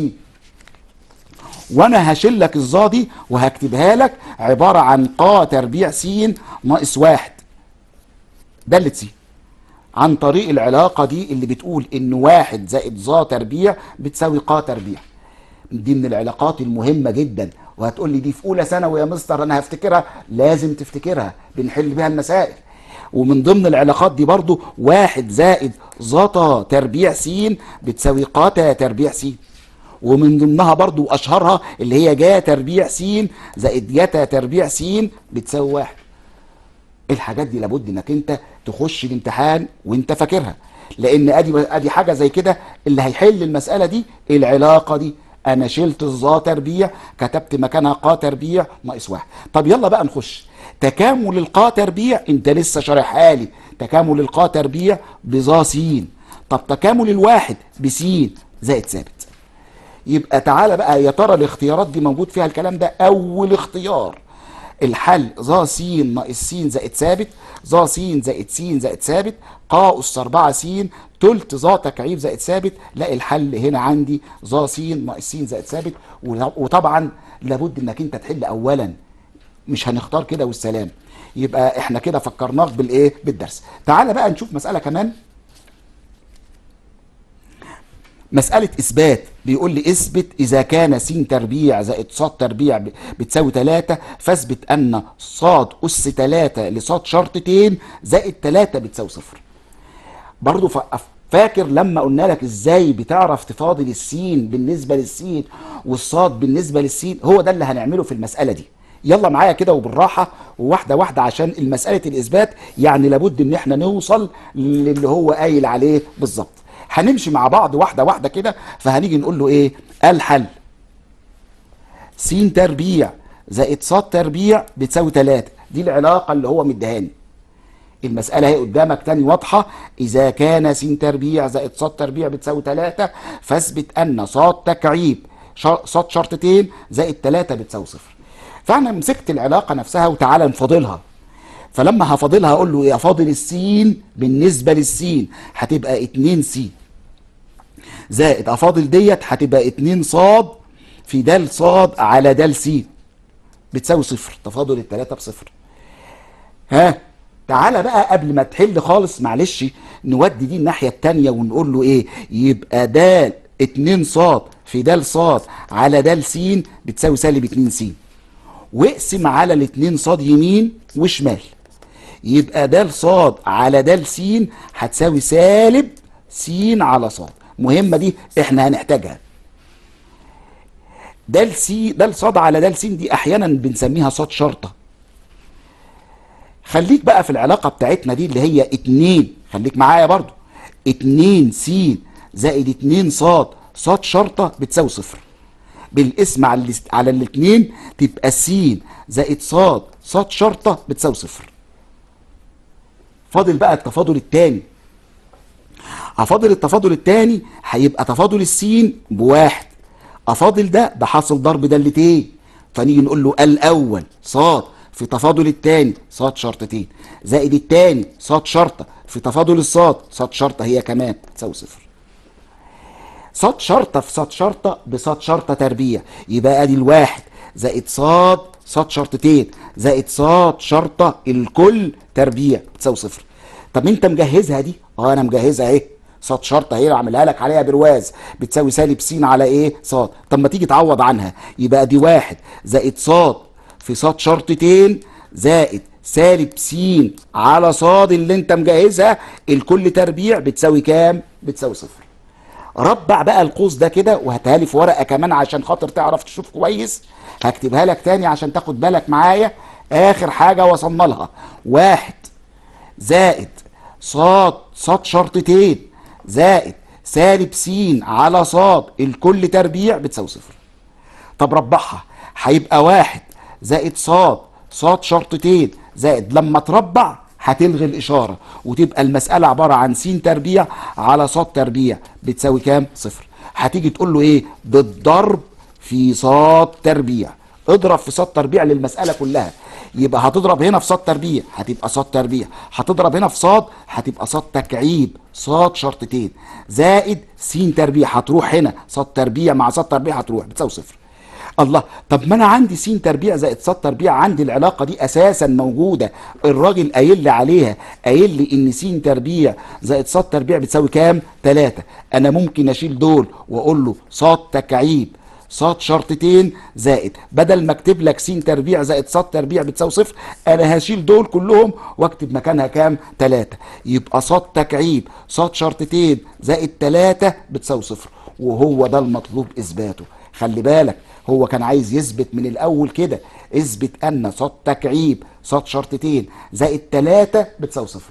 وانا هشيل لك الظا دي وهكتبها لك عباره عن قا تربيع س ناقص واحد دالة س عن طريق العلاقه دي اللي بتقول ان واحد زائد ظا تربيع بتساوي قا تربيع دي من العلاقات المهمه جدا وهتقول لي دي في اولى ثانوي يا مستر انا هفتكرها لازم تفتكرها بنحل بيها المسائل ومن ضمن العلاقات دي برضو واحد زائد زتا تربيع س بتساوي قاتا تربيع س ومن ضمنها برضو اشهرها اللي هي جا تربيع س زائد جتا تربيع س بتساوي واحد الحاجات دي لابد انك انت تخش الامتحان وانت فاكرها لان ادي ادي حاجه زي كده اللي هيحل المساله دي العلاقه دي انا شلت الظا تربيع كتبت مكانها قا تربيع ناقص واحد طب يلا بقى نخش تكامل القا تربيع انت لسه شارحها لي تكامل القا تربيع بظا س طب تكامل الواحد بس زائد ثابت يبقى تعالى بقى يا ترى الاختيارات دي موجود فيها الكلام ده اول اختيار الحل ظا س ناقص س زائد ثابت ظا س زائد س زائد ثابت ق اس 4 س تلت ظا تكعيب زائد ثابت لا الحل هنا عندي ظا س ناقص س زائد ثابت وطبعا لابد انك انت تحل اولا مش هنختار كده والسلام يبقى احنا كده فكرناك بالايه بالدرس تعالى بقى نشوف مساله كمان مسألة إثبات بيقول لي اثبت إذا كان س تربيع زائد ص تربيع ب- بتساوي 3 فاثبت أن ص أس 3 لص شرطتين زائد 3 بتساوي صفر. برضو ف- فاكر لما قلنا لك ازاي بتعرف تفاضل السين بالنسبة للسين والصاد بالنسبة للسين هو ده اللي هنعمله في المسألة دي يلا معايا كده وبالراحة وواحدة واحدة عشان المسألة الإثبات يعني لابد إن احنا نوصل للي هو قايل عليه بالظبط هنمشي مع بعض واحدة واحدة كده فهنيجي نقول له إيه الحل س تربيع زائد ص تربيع بتساوي 3 دي العلاقة اللي هو مديهاني المسألة هي قدامك تاني واضحة إذا كان س تربيع زائد ص تربيع بتساوي 3 فاثبت أن ص تكعيب شر- ص شرطتين زائد 3 بتساوي صفر فأنا مسكت العلاقة نفسها وتعالى نفاضلها فلما هفاضلها أقول له إيه أفاضل السين بالنسبة للسين هتبقى 2 س زائد أفاضل ديت هتبقى 2 صاد في د صاد على د س بتساوي صفر تفاضل الثلاثة بصفر ها تعالى بقى قبل ما تحل خالص معلش نودي دي الناحية التانية ونقول له ايه يبقى د 2 صاد في د صاد على د س بتساوي سالب 2 س واقسم على الاتنين صاد يمين وشمال يبقى د صاد على د س هتساوي سالب س على صاد مهمة دي احنا هنحتاجها د س د صاد على د س دي احيانا بنسميها صاد شرطه خليك بقى في العلاقة بتاعتنا دي اللي هي اتنين خليك معايا برضو اتنين س زائد اتنين صاد صاد شرطة بتساوي صفر بالاسم على الاست- على الاتنين تبقى س زائد صاد صاد شرطة بتساوي صفر فاضل بقى التفاضل التاني هفاضل التفاضل التاني هيبقى تفاضل السين بواحد افاضل ده ده حاصل ضرب دالتين فنيجي نقول له الاول صاد في تفاضل التاني صاد شرطتين زائد التاني صاد شرطه في تفاضل الصاد صاد شرطه هي كمان تساوي صفر صاد شرطه في صاد شرطه بصاد شرطه تربيع يبقى ادي الواحد زائد صاد صاد شرطتين زائد صاد شرطه الكل تربيع بتساوي صفر طب انت مجهزها دي اه انا مجهزها اهي صاد شرطه هي اعملها لك عليها برواز بتساوي سالب س على ايه صاد طب ما تيجي تعوض عنها يبقى دي واحد زائد صاد في صاد شرطتين زائد سالب س على صاد اللي انت مجهزها الكل تربيع بتساوي كام بتساوي صفر ربع بقى القوس ده كده وهاتها لي في ورقه كمان عشان خاطر تعرف تشوف كويس هكتبها لك تاني عشان تاخد بالك معايا اخر حاجه وصلنا لها واحد زائد صاد صاد شرطتين زائد سالب س على صاد الكل تربيع بتساوي صفر طب ربعها هيبقى واحد زائد صاد صاد شرطتين زائد لما تربع هتلغي الإشارة وتبقى المسألة عبارة عن س تربيع على صاد تربيع بتساوي كام؟ صفر هتيجي تقول له إيه؟ بالضرب في صاد تربيع اضرب في صاد تربيع للمسألة كلها يبقى هتضرب هنا في صاد تربيع هتبقى صاد تربيع هتضرب هنا في صاد هتبقى صاد تكعيب صاد شرطتين زائد س تربيع هتروح هنا صاد تربيع مع صاد تربيع هتروح بتساوي صفر الله طب ما انا عندي س تربيع زائد ص تربيع عندي العلاقه دي اساسا موجوده الراجل قايل لي عليها قايل لي ان س تربيع زائد ص تربيع بتساوي كام 3 انا ممكن اشيل دول واقول له ص تكعيب صاد شرطتين زائد بدل ما اكتب لك س تربيع زائد صاد تربيع بتساوي صفر انا هشيل دول كلهم واكتب مكانها كام 3 يبقى صاد تكعيب صاد شرطتين زائد 3 بتساوي صفر وهو ده المطلوب اثباته خلي بالك هو كان عايز يثبت من الاول كده اثبت ان صاد تكعيب صاد شرطتين زائد 3 بتساوي صفر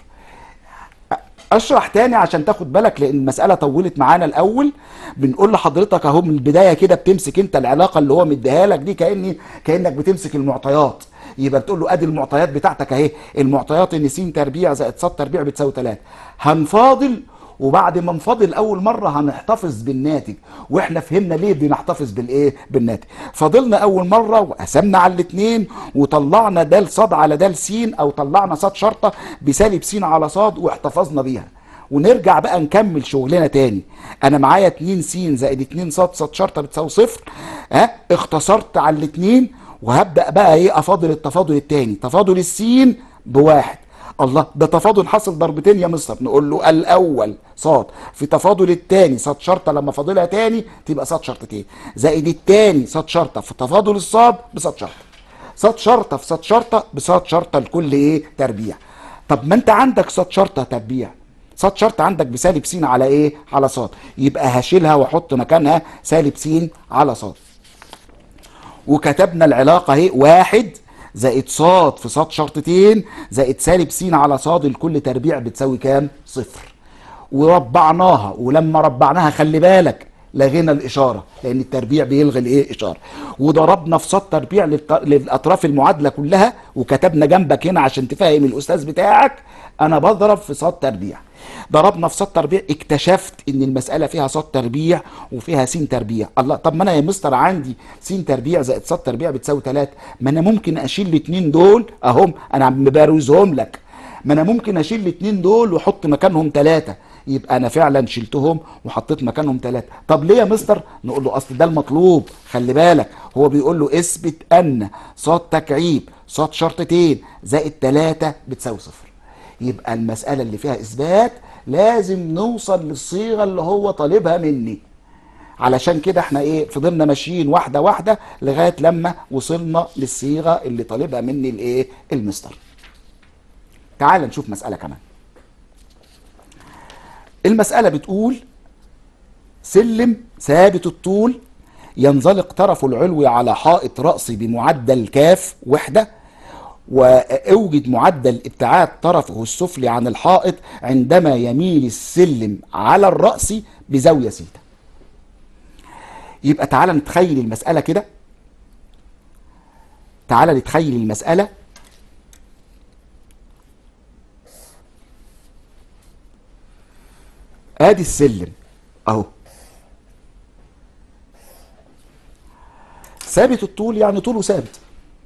اشرح تاني عشان تاخد بالك لان المساله طولت معانا الاول بنقول لحضرتك اهو من البدايه كده بتمسك انت العلاقه اللي هو مديها لك دي كاني كانك بتمسك المعطيات يبقى بتقول له ادي المعطيات بتاعتك اهي المعطيات ان س تربيع زائد ص تربيع بتساوي 3 هنفاضل وبعد ما نفاضل اول مره هنحتفظ بالناتج واحنا فهمنا ليه بنحتفظ بالايه بالناتج فضلنا اول مره وقسمنا على الاثنين وطلعنا د ص على د س او طلعنا ص شرطه بسالب س على ص واحتفظنا بيها ونرجع بقى نكمل شغلنا تاني انا معايا 2 س زائد 2 ص ص شرطه بتساوي صفر ها اختصرت على الاثنين وهبدا بقى ايه افاضل التفاضل التاني تفاضل السين بواحد الله ده تفاضل حاصل ضربتين يا مستر نقول له الاول صاد في تفاضل الثاني صاد شرطه لما فاضلها تاني تبقى صاد شرطتين زائد الثاني صاد شرطه في تفاضل الصاد بصاد شرطه صاد شرطه في صاد شرطه بصاد شرطه لكل ايه تربيع طب ما انت عندك صاد شرطه تربيع صاد شرطه عندك بسالب س على ايه على صاد يبقى هشيلها واحط مكانها سالب س على صاد وكتبنا العلاقه اهي واحد زائد صاد في صاد شرطتين زائد سالب س على صاد الكل تربيع بتساوي كام؟ صفر. وربعناها ولما ربعناها خلي بالك لغينا الاشاره لان التربيع بيلغي الايه؟ اشاره. وضربنا في صاد تربيع للط- للاطراف المعادله كلها وكتبنا جنبك هنا عشان تفهم الاستاذ بتاعك انا بضرب في صاد تربيع. ضربنا في صاد تربيع اكتشفت ان المساله فيها صاد تربيع وفيها س تربيع الله طب ما انا يا مستر عندي س تربيع زائد صاد تربيع بتساوي 3 ما انا ممكن اشيل الاثنين دول اهم انا عم بروزهم لك ما انا ممكن اشيل الاثنين دول واحط مكانهم ثلاثة يبقى انا فعلا شلتهم وحطيت مكانهم ثلاثة طب ليه يا مستر نقول له اصل ده المطلوب خلي بالك هو بيقول له اثبت ان صاد تكعيب صاد شرطتين زائد 3 بتساوي صفر يبقى المسألة اللي فيها إثبات لازم نوصل للصيغة اللي هو طالبها مني علشان كده احنا ايه فضلنا ماشيين واحدة واحدة لغاية لما وصلنا للصيغة اللي طالبها مني الايه المستر تعال نشوف مسألة كمان المسألة بتقول سلم ثابت الطول ينزلق طرفه العلوي على حائط رأسي بمعدل كاف وحدة واوجد معدل ابتعاد طرفه السفلي عن الحائط عندما يميل السلم على الرأس بزاوية سيتا يبقى تعالى نتخيل المسألة كده تعالى نتخيل المسألة ادي السلم اهو ثابت الطول يعني طوله ثابت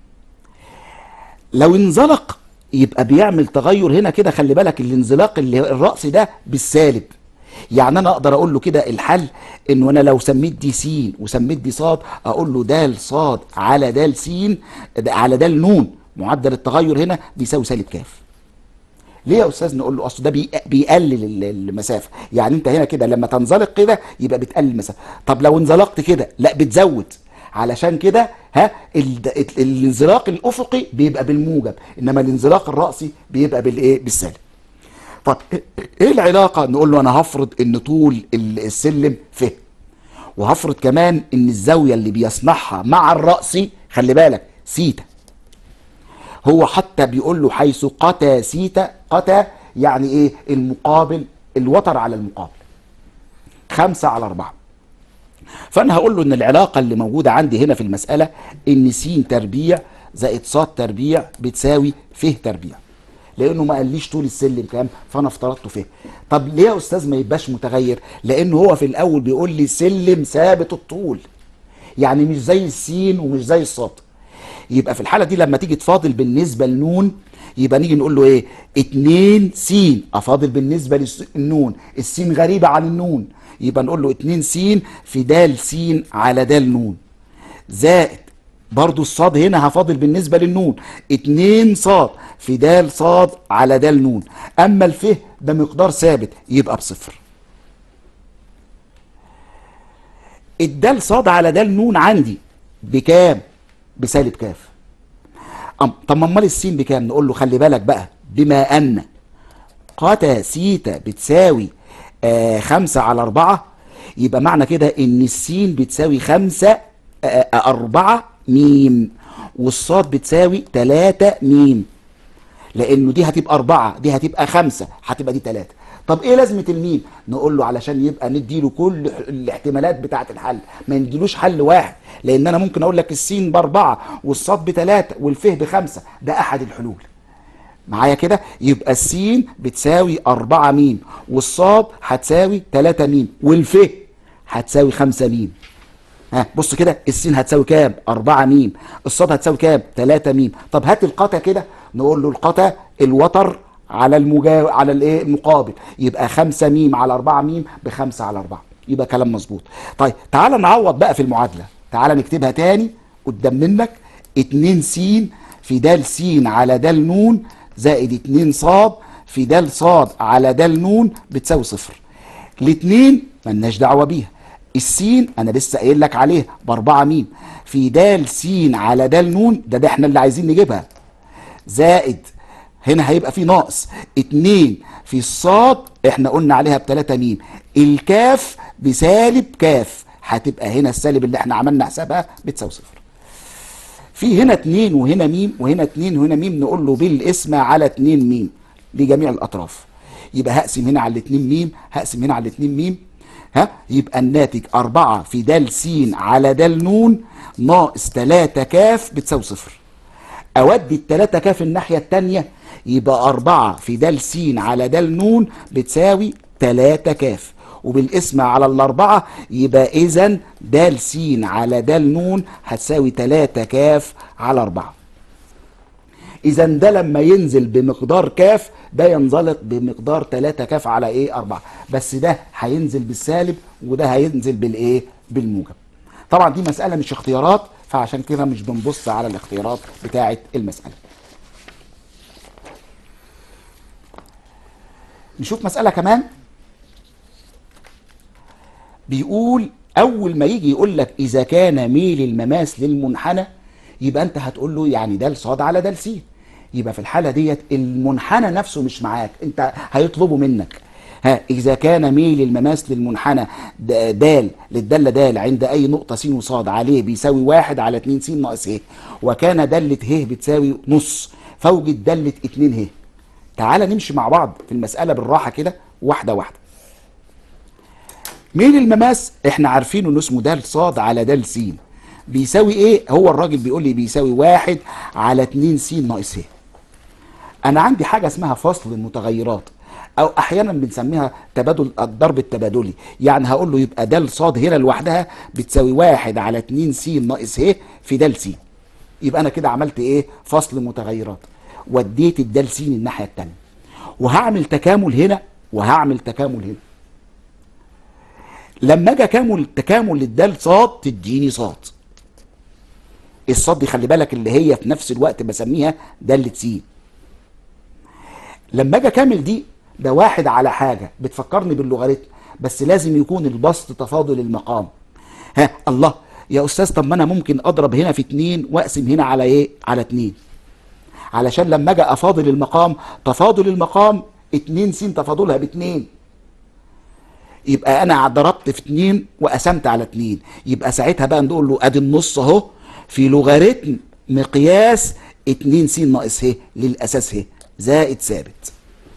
لو انزلق يبقى بيعمل تغير هنا كده خلي بالك الانزلاق اللي الرأس ده بالسالب يعني انا اقدر اقول له كده الحل انه انا لو سميت دي س وسميت دي صاد اقول له د صاد على د س على د نون معدل التغير هنا بيساوي سالب كاف ليه يا استاذ نقول له اصل ده بي- بيقلل ال- المسافه يعني انت هنا كده لما تنزلق كده يبقى بتقلل المسافه طب لو انزلقت كده لا بتزود علشان كده ها ال- ال- الانزلاق الافقي بيبقى بالموجب انما الانزلاق الراسي بيبقى بالايه بالسالب طب ايه العلاقه نقول له انا هفرض ان طول ال- السلم ف وهفرض كمان ان الزاويه اللي بيصنعها مع الرأسي خلي بالك سيتا هو حتى بيقول له حيث قتا سيتا قتا يعني ايه المقابل الوتر على المقابل خمسة على أربعة فأنا هقول له إن العلاقة اللي موجودة عندي هنا في المسألة إن س تربيع زائد ص تربيع بتساوي ف تربيع لأنه ما قاليش طول السلم كام فأنا افترضته ف طب ليه يا أستاذ ما يبقاش متغير لأنه هو في الأول بيقول لي سلم ثابت الطول يعني مش زي السين ومش زي الصاد يبقى في الحاله دي لما تيجي تفاضل بالنسبه لنون يبقى نيجي نقول له ايه 2 س افاضل بالنسبه للنون السين غريبه عن النون يبقى نقول له 2 س في د س على د نون زائد برضو الصاد هنا هفاضل بالنسبة للنون 2 صاد في د صاد على د نون أما الفه ده مقدار ثابت يبقى بصفر الدال صاد على دال نون عندي بكام بسالب كاف أم طب ما امال السين بكام نقول له خلي بالك بقى بما ان قتا سيتا بتساوي آه خمسة على أربعة يبقى معنى كده ان السين بتساوي خمسة آه، آه، أربعة ميم والصاد بتساوي تلاتة ميم لانه دي هتبقى أربعة دي هتبقى خمسة هتبقى دي تلاتة طب ايه لازمة الميم نقول له علشان يبقى نديله كل ح- الاحتمالات بتاعة الحل ما نديلوش حل واحد لان انا ممكن اقول لك السين باربعة والصاد بتلاتة والفه بخمسة ده احد الحلول معايا كده يبقى السين بتساوي أربعة ميم والصاد هتساوي تلاتة ميم والف هتساوي خمسة ميم ها بص كده السين هتساوي كام؟ أربعة ميم الصاد هتساوي كام؟ تلاتة ميم طب هات القتا كده نقول له القتا الوتر على المجا على الايه المقابل يبقى خمسة ميم على أربعة ميم بخمسة على أربعة يبقى كلام مظبوط طيب تعال نعوض بقى في المعادلة تعال نكتبها تاني قدام منك اتنين س في د س على د ن زائد اتنين صاد في د صاد على د ن بتساوي صفر الاتنين ملناش دعوه بيها السين انا لسه قايل لك عليها باربعه ميم في د س على د ن ده ده احنا اللي عايزين نجيبها زائد هنا هيبقى في ناقص اتنين في الصاد احنا قلنا عليها بتلاتة ميم الكاف بسالب كاف هتبقى هنا السالب اللي احنا عملنا حسابها بتساوي صفر في هنا اتنين وهنا ميم وهنا اتنين وهنا ميم نقول له بالاسم على اتنين ميم لجميع الاطراف يبقى هقسم هنا على الاتنين ميم هقسم هنا على الاتنين ميم ها يبقى الناتج أربعة في د س على د ن ناقص تلاتة كاف بتساوي صفر أودي التلاتة كاف الناحية التانية يبقى أربعة في د س على د ن بتساوي تلاتة كاف وبالقسمة على الأربعة يبقى إذا د س على د ن هتساوي تلاتة كاف على أربعة اذا ده لما ينزل بمقدار كاف ده ينزلق بمقدار 3 كاف على ايه 4 بس ده هينزل بالسالب وده هينزل بالايه بالموجب طبعا دي مساله مش اختيارات فعشان كده مش بنبص على الاختيارات بتاعه المساله نشوف مساله كمان بيقول اول ما يجي يقول لك اذا كان ميل المماس للمنحنى يبقى انت هتقول له يعني د صاد على د س يبقى في الحاله ديت المنحنى نفسه مش معاك انت هيطلبه منك ها اذا كان ميل المماس للمنحنى د د للداله د عند اي نقطه س وصاد عليه بيساوي واحد على 2 س ناقص ه وكان داله ه بتساوي نص فوجد داله 2 ه تعالى نمشي مع بعض في المساله بالراحه كده واحده واحده ميل المماس احنا عارفين انه اسمه د صاد على د س بيساوي ايه هو الراجل بيقول لي بيساوي واحد على 2 س ناقص ه انا عندي حاجه اسمها فصل المتغيرات او احيانا بنسميها تبادل الضرب التبادلي يعني هقول له يبقى د صاد هنا لوحدها بتساوي واحد على 2 س ناقص ه في د س يبقى انا كده عملت ايه فصل متغيرات وديت الدال س الناحيه الثانيه وهعمل تكامل هنا وهعمل تكامل هنا لما اجي اكامل تكامل للدال صاد تديني صاد الصاد دي خلي بالك اللي هي في نفس الوقت بسميها دالة س لما اجي اكامل دي ده واحد على حاجه بتفكرني باللوغاريتم بس لازم يكون البسط تفاضل المقام ها الله يا استاذ طب ما انا ممكن اضرب هنا في اتنين واقسم هنا على ايه على اتنين علشان لما اجي افاضل المقام تفاضل المقام اتنين س تفاضلها باتنين يبقى انا ضربت في اتنين وقسمت على اتنين يبقى ساعتها بقى نقول له ادي النص اهو في لوغاريتم مقياس اتنين س ناقص ه للاساس ه زائد ثابت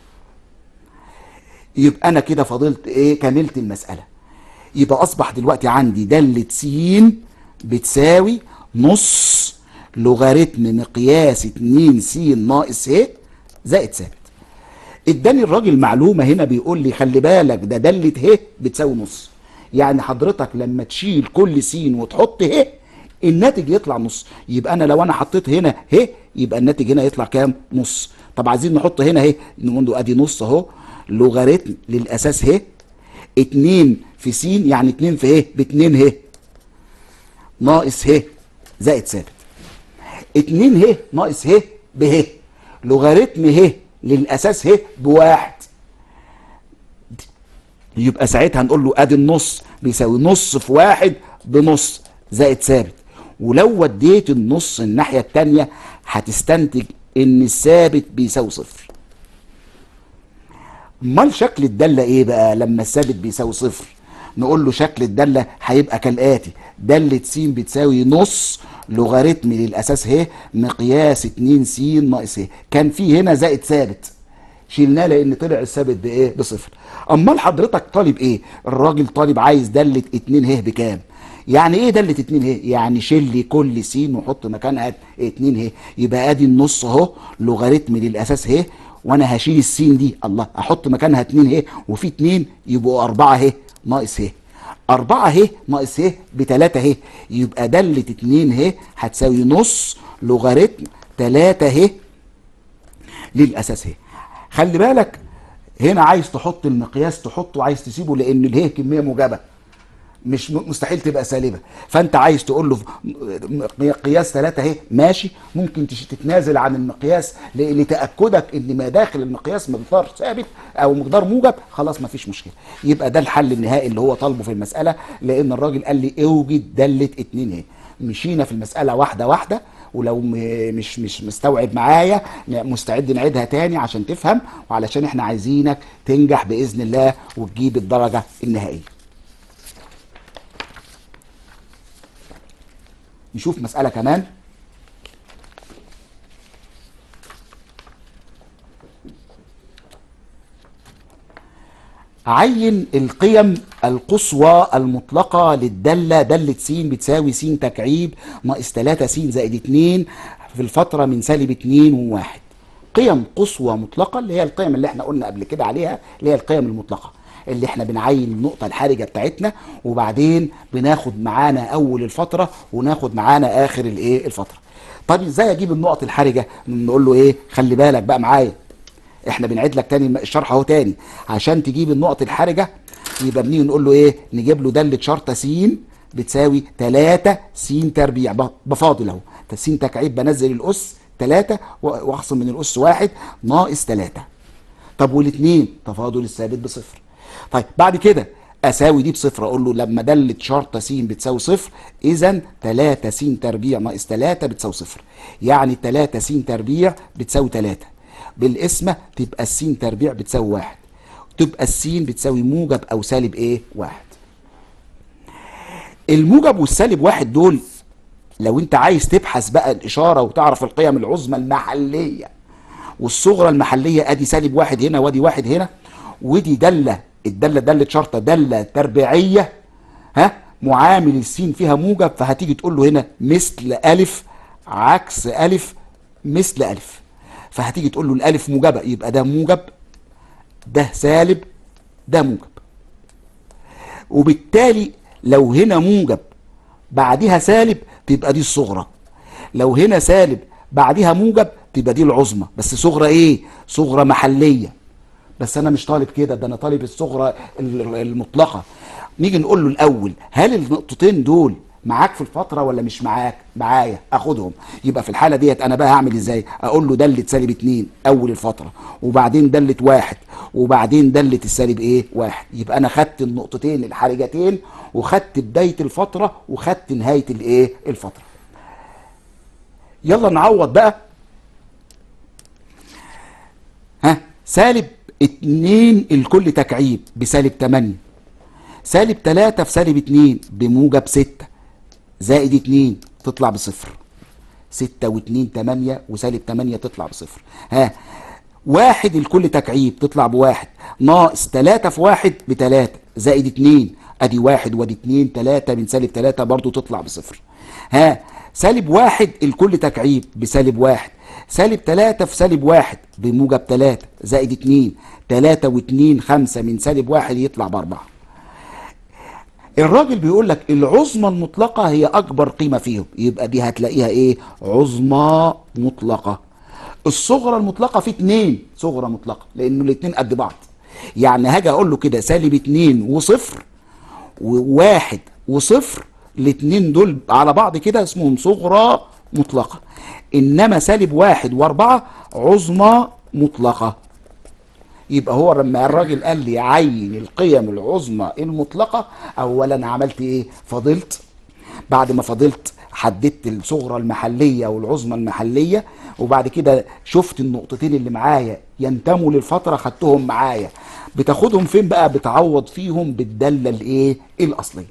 يبقى انا كده فضلت ايه كملت المساله يبقى اصبح دلوقتي عندي داله س بتساوي نص لوغاريتم مقياس 2 س ناقص ه زائد ثابت اداني الراجل معلومه هنا بيقول لي خلي بالك ده داله ه بتساوي نص يعني حضرتك لما تشيل كل س وتحط ه الناتج يطلع نص يبقى انا لو انا حطيت هنا ه يبقى الناتج هنا يطلع كام نص طب عايزين نحط هنا ه نقول له ادي نص اهو لوغاريتم للاساس ه 2 في س يعني 2 في ه ب 2 ه ناقص ه زائد ثابت 2 ه ناقص ه ب ه لوغاريتم ه للاساس ه بواحد يبقى ساعتها نقول له ادي النص بيساوي نص في واحد بنص زائد ثابت ولو وديت النص الناحية التانية هتستنتج ان الثابت بيساوي صفر امال شكل الدالة ايه بقى لما الثابت بيساوي صفر نقول له شكل الدالة هيبقى كالآتي دالة س بتساوي نص لوغاريتم للأساس ه مقياس 2 س ناقص ه كان في هنا زائد ثابت شلناه لان طلع الثابت بايه بصفر امال حضرتك طالب ايه الراجل طالب عايز داله 2 ه بكام يعني ايه داله 2 ه يعني شيل لي كل س وحط مكانها 2 ه يبقى ادي النص اهو لوغاريتم للاساس ه وانا هشيل السين دي الله احط مكانها 2 ه وفي 2 يبقوا 4 ه ناقص ه 4 ه ناقص ه ب 3 ه يبقى داله 2 ه هتساوي نص لوغاريتم 3 ه للاساس ه خلي بالك هنا عايز تحط المقياس تحطه عايز تسيبه لان اله كميه موجبه مش م- مستحيل تبقى سالبه فانت عايز تقول له م- قياس 3 اهي ماشي ممكن تش- تتنازل عن المقياس ل- لتاكدك ان ما داخل المقياس مقدار ثابت او مقدار موجب خلاص ما فيش مشكله يبقى ده الحل النهائي اللي هو طالبه في المساله لان الراجل قال لي اوجد داله 2 اهي مشينا في المساله واحده واحده ولو م- مش مش مستوعب معايا ن- مستعد نعيدها تاني عشان تفهم وعلشان احنا عايزينك تنجح باذن الله وتجيب الدرجه النهائيه نشوف مسألة كمان عين القيم القصوى المطلقة للدالة دالة س بتساوي س تكعيب ناقص 3 س زائد 2 في الفترة من سالب 2 و1 قيم قصوى مطلقة اللي هي القيم اللي احنا قلنا قبل كده عليها اللي هي القيم المطلقة اللي احنا بنعين النقطة الحرجة بتاعتنا وبعدين بناخد معانا أول الفترة وناخد معانا آخر الإيه الفترة. طب ازاي اجيب النقط الحرجة؟ نقول له ايه؟ خلي بالك بقى معايا. احنا بنعيد لك تاني الشرح اهو تاني عشان تجيب النقط الحرجة يبقى بنيجي نقول له ايه؟ نجيب له دالة شرطة س بتساوي 3 س تربيع ب- بفاضل اهو س تكعيب بنزل الأس 3 واخصم من الأس واحد ناقص 3 طب والاثنين تفاضل الثابت بصفر طيب بعد كده اساوي دي بصفر اقول له لما دالة شرطة س بتساوي صفر اذا 3 س تربيع ناقص 3 بتساوي صفر يعني 3 س تربيع بتساوي 3 بالقسمة تبقى الس تربيع بتساوي واحد تبقى السين بتساوي موجب او سالب ايه واحد الموجب والسالب واحد دول لو انت عايز تبحث بقى الاشارة وتعرف القيم العظمى المحلية والصغرى المحلية ادي سالب واحد هنا وادي واحد هنا ودي دالة الدالة دالة شرطة دالة تربيعية ها معامل السين فيها موجب فهتيجي تقول له هنا مثل ألف عكس ألف مثل ألف فهتيجي تقول له الألف موجبة يبقى ده موجب ده سالب ده موجب وبالتالي لو هنا موجب بعدها سالب تبقى دي الصغرى لو هنا سالب بعدها موجب تبقى دي العظمى بس صغرى ايه صغرى محليه بس انا مش طالب كده ده انا طالب الصغرى ال- المطلقه نيجي نقول له الاول هل النقطتين دول معاك في الفترة ولا مش معاك؟ معايا اخدهم يبقى في الحالة ديت انا بقى هعمل ازاي؟ اقول له دالة سالب اتنين اول الفترة وبعدين دالة واحد وبعدين دالة السالب ايه؟ واحد يبقى انا خدت النقطتين الحرجتين وخدت بداية الفترة وخدت نهاية الايه؟ الفترة. يلا نعوض بقى ها سالب اتنين الكل تكعيب بسالب تمانية سالب تلاتة في سالب اتنين بموجب ستة زائد اتنين تطلع بصفر ستة واتنين تمانية وسالب تمانية تطلع بصفر ها واحد الكل تكعيب تطلع بواحد ناقص تلاتة في واحد بتلاتة زائد اتنين ادي واحد وادي اتنين تلاتة من سالب تلاتة برضو تطلع بصفر ها سالب واحد الكل تكعيب بسالب واحد سالب تلاتة في سالب واحد بموجب تلاتة زائد اتنين تلاتة واتنين خمسة من سالب واحد يطلع بأربعة الراجل بيقول لك العظمى المطلقة هي أكبر قيمة فيهم يبقى دي هتلاقيها إيه عظمى مطلقة الصغرى المطلقة في اتنين صغرى مطلقة لأنه الاتنين قد بعض يعني هاجي أقول له كده سالب اتنين وصفر وواحد وصفر الاتنين دول على بعض كده اسمهم صغرى مطلقة إنما سالب واحد وأربعة عظمى مطلقة يبقى هو لما الراجل قال لي عين القيم العظمى المطلقة أولا عملت إيه؟ فضلت بعد ما فضلت حددت الصغرى المحلية والعظمى المحلية وبعد كده شفت النقطتين اللي معايا ينتموا للفترة خدتهم معايا بتاخدهم فين بقى بتعوض فيهم بالداله الايه الاصليه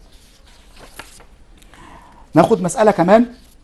ناخد مساله كمان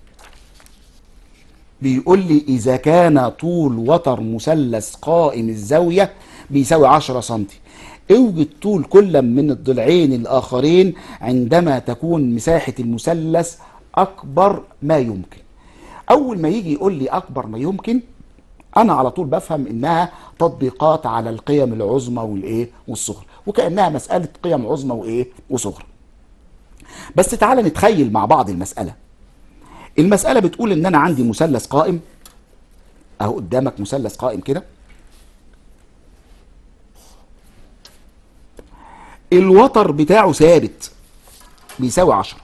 بيقول لي اذا كان طول وتر مثلث قائم الزاويه بيساوي 10 سم اوجد طول كل من الضلعين الاخرين عندما تكون مساحه المثلث اكبر ما يمكن اول ما يجي يقول لي اكبر ما يمكن انا على طول بفهم انها تطبيقات على القيم العظمى والايه والصغرى وكانها مساله قيم عظمى وايه وصغرى بس تعالى نتخيل مع بعض المساله المساله بتقول ان انا عندي مثلث قائم اهو قدامك مثلث قائم كده الوتر بتاعه ثابت بيساوي 10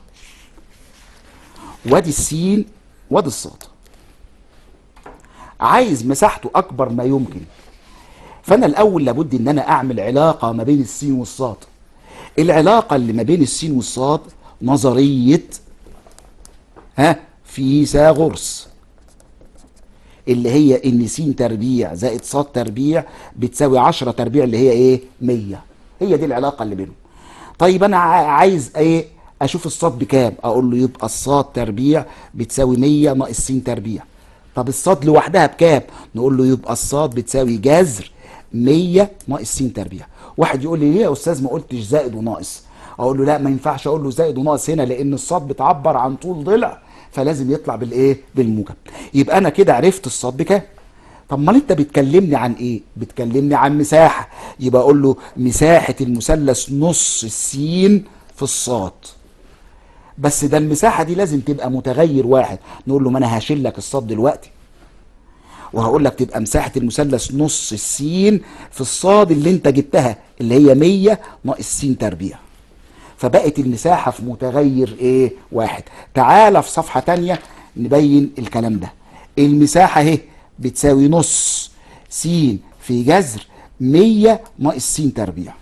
وادي السين وادي الصاد عايز مساحته اكبر ما يمكن فانا الاول لابد ان انا اعمل علاقه ما بين السين والصاد العلاقه اللي ما بين السين والصاد نظريه ها فيثاغورس اللي هي ان س تربيع زائد ص تربيع بتساوي 10 تربيع اللي هي ايه 100 هي دي العلاقه اللي بينهم طيب انا ع- عايز ايه اشوف الصاد بكام اقول له يبقى الصاد تربيع بتساوي 100 ناقص س تربيع طب الصاد لوحدها بكام نقول له يبقى الصاد بتساوي جذر 100 ناقص س تربيع واحد يقول لي ليه يا استاذ ما قلتش زائد وناقص اقول له لا ما ينفعش اقول له زائد وناقص هنا لان الصاد بتعبر عن طول ضلع فلازم يطلع بالايه بالموجب يبقى انا كده عرفت الصاد بكام طب ما انت بتكلمني عن ايه بتكلمني عن مساحه يبقى اقول له مساحه المثلث نص السين في الصاد بس ده المساحه دي لازم تبقى متغير واحد نقول له ما انا هشيل لك الصاد دلوقتي وهقول لك تبقى مساحه المثلث نص السين في الصاد اللي انت جبتها اللي هي 100 ناقص س تربيع فبقت المساحه في متغير ايه واحد تعالى في صفحه تانية نبين الكلام ده المساحه اهي بتساوي نص س في جذر 100 ناقص س تربيع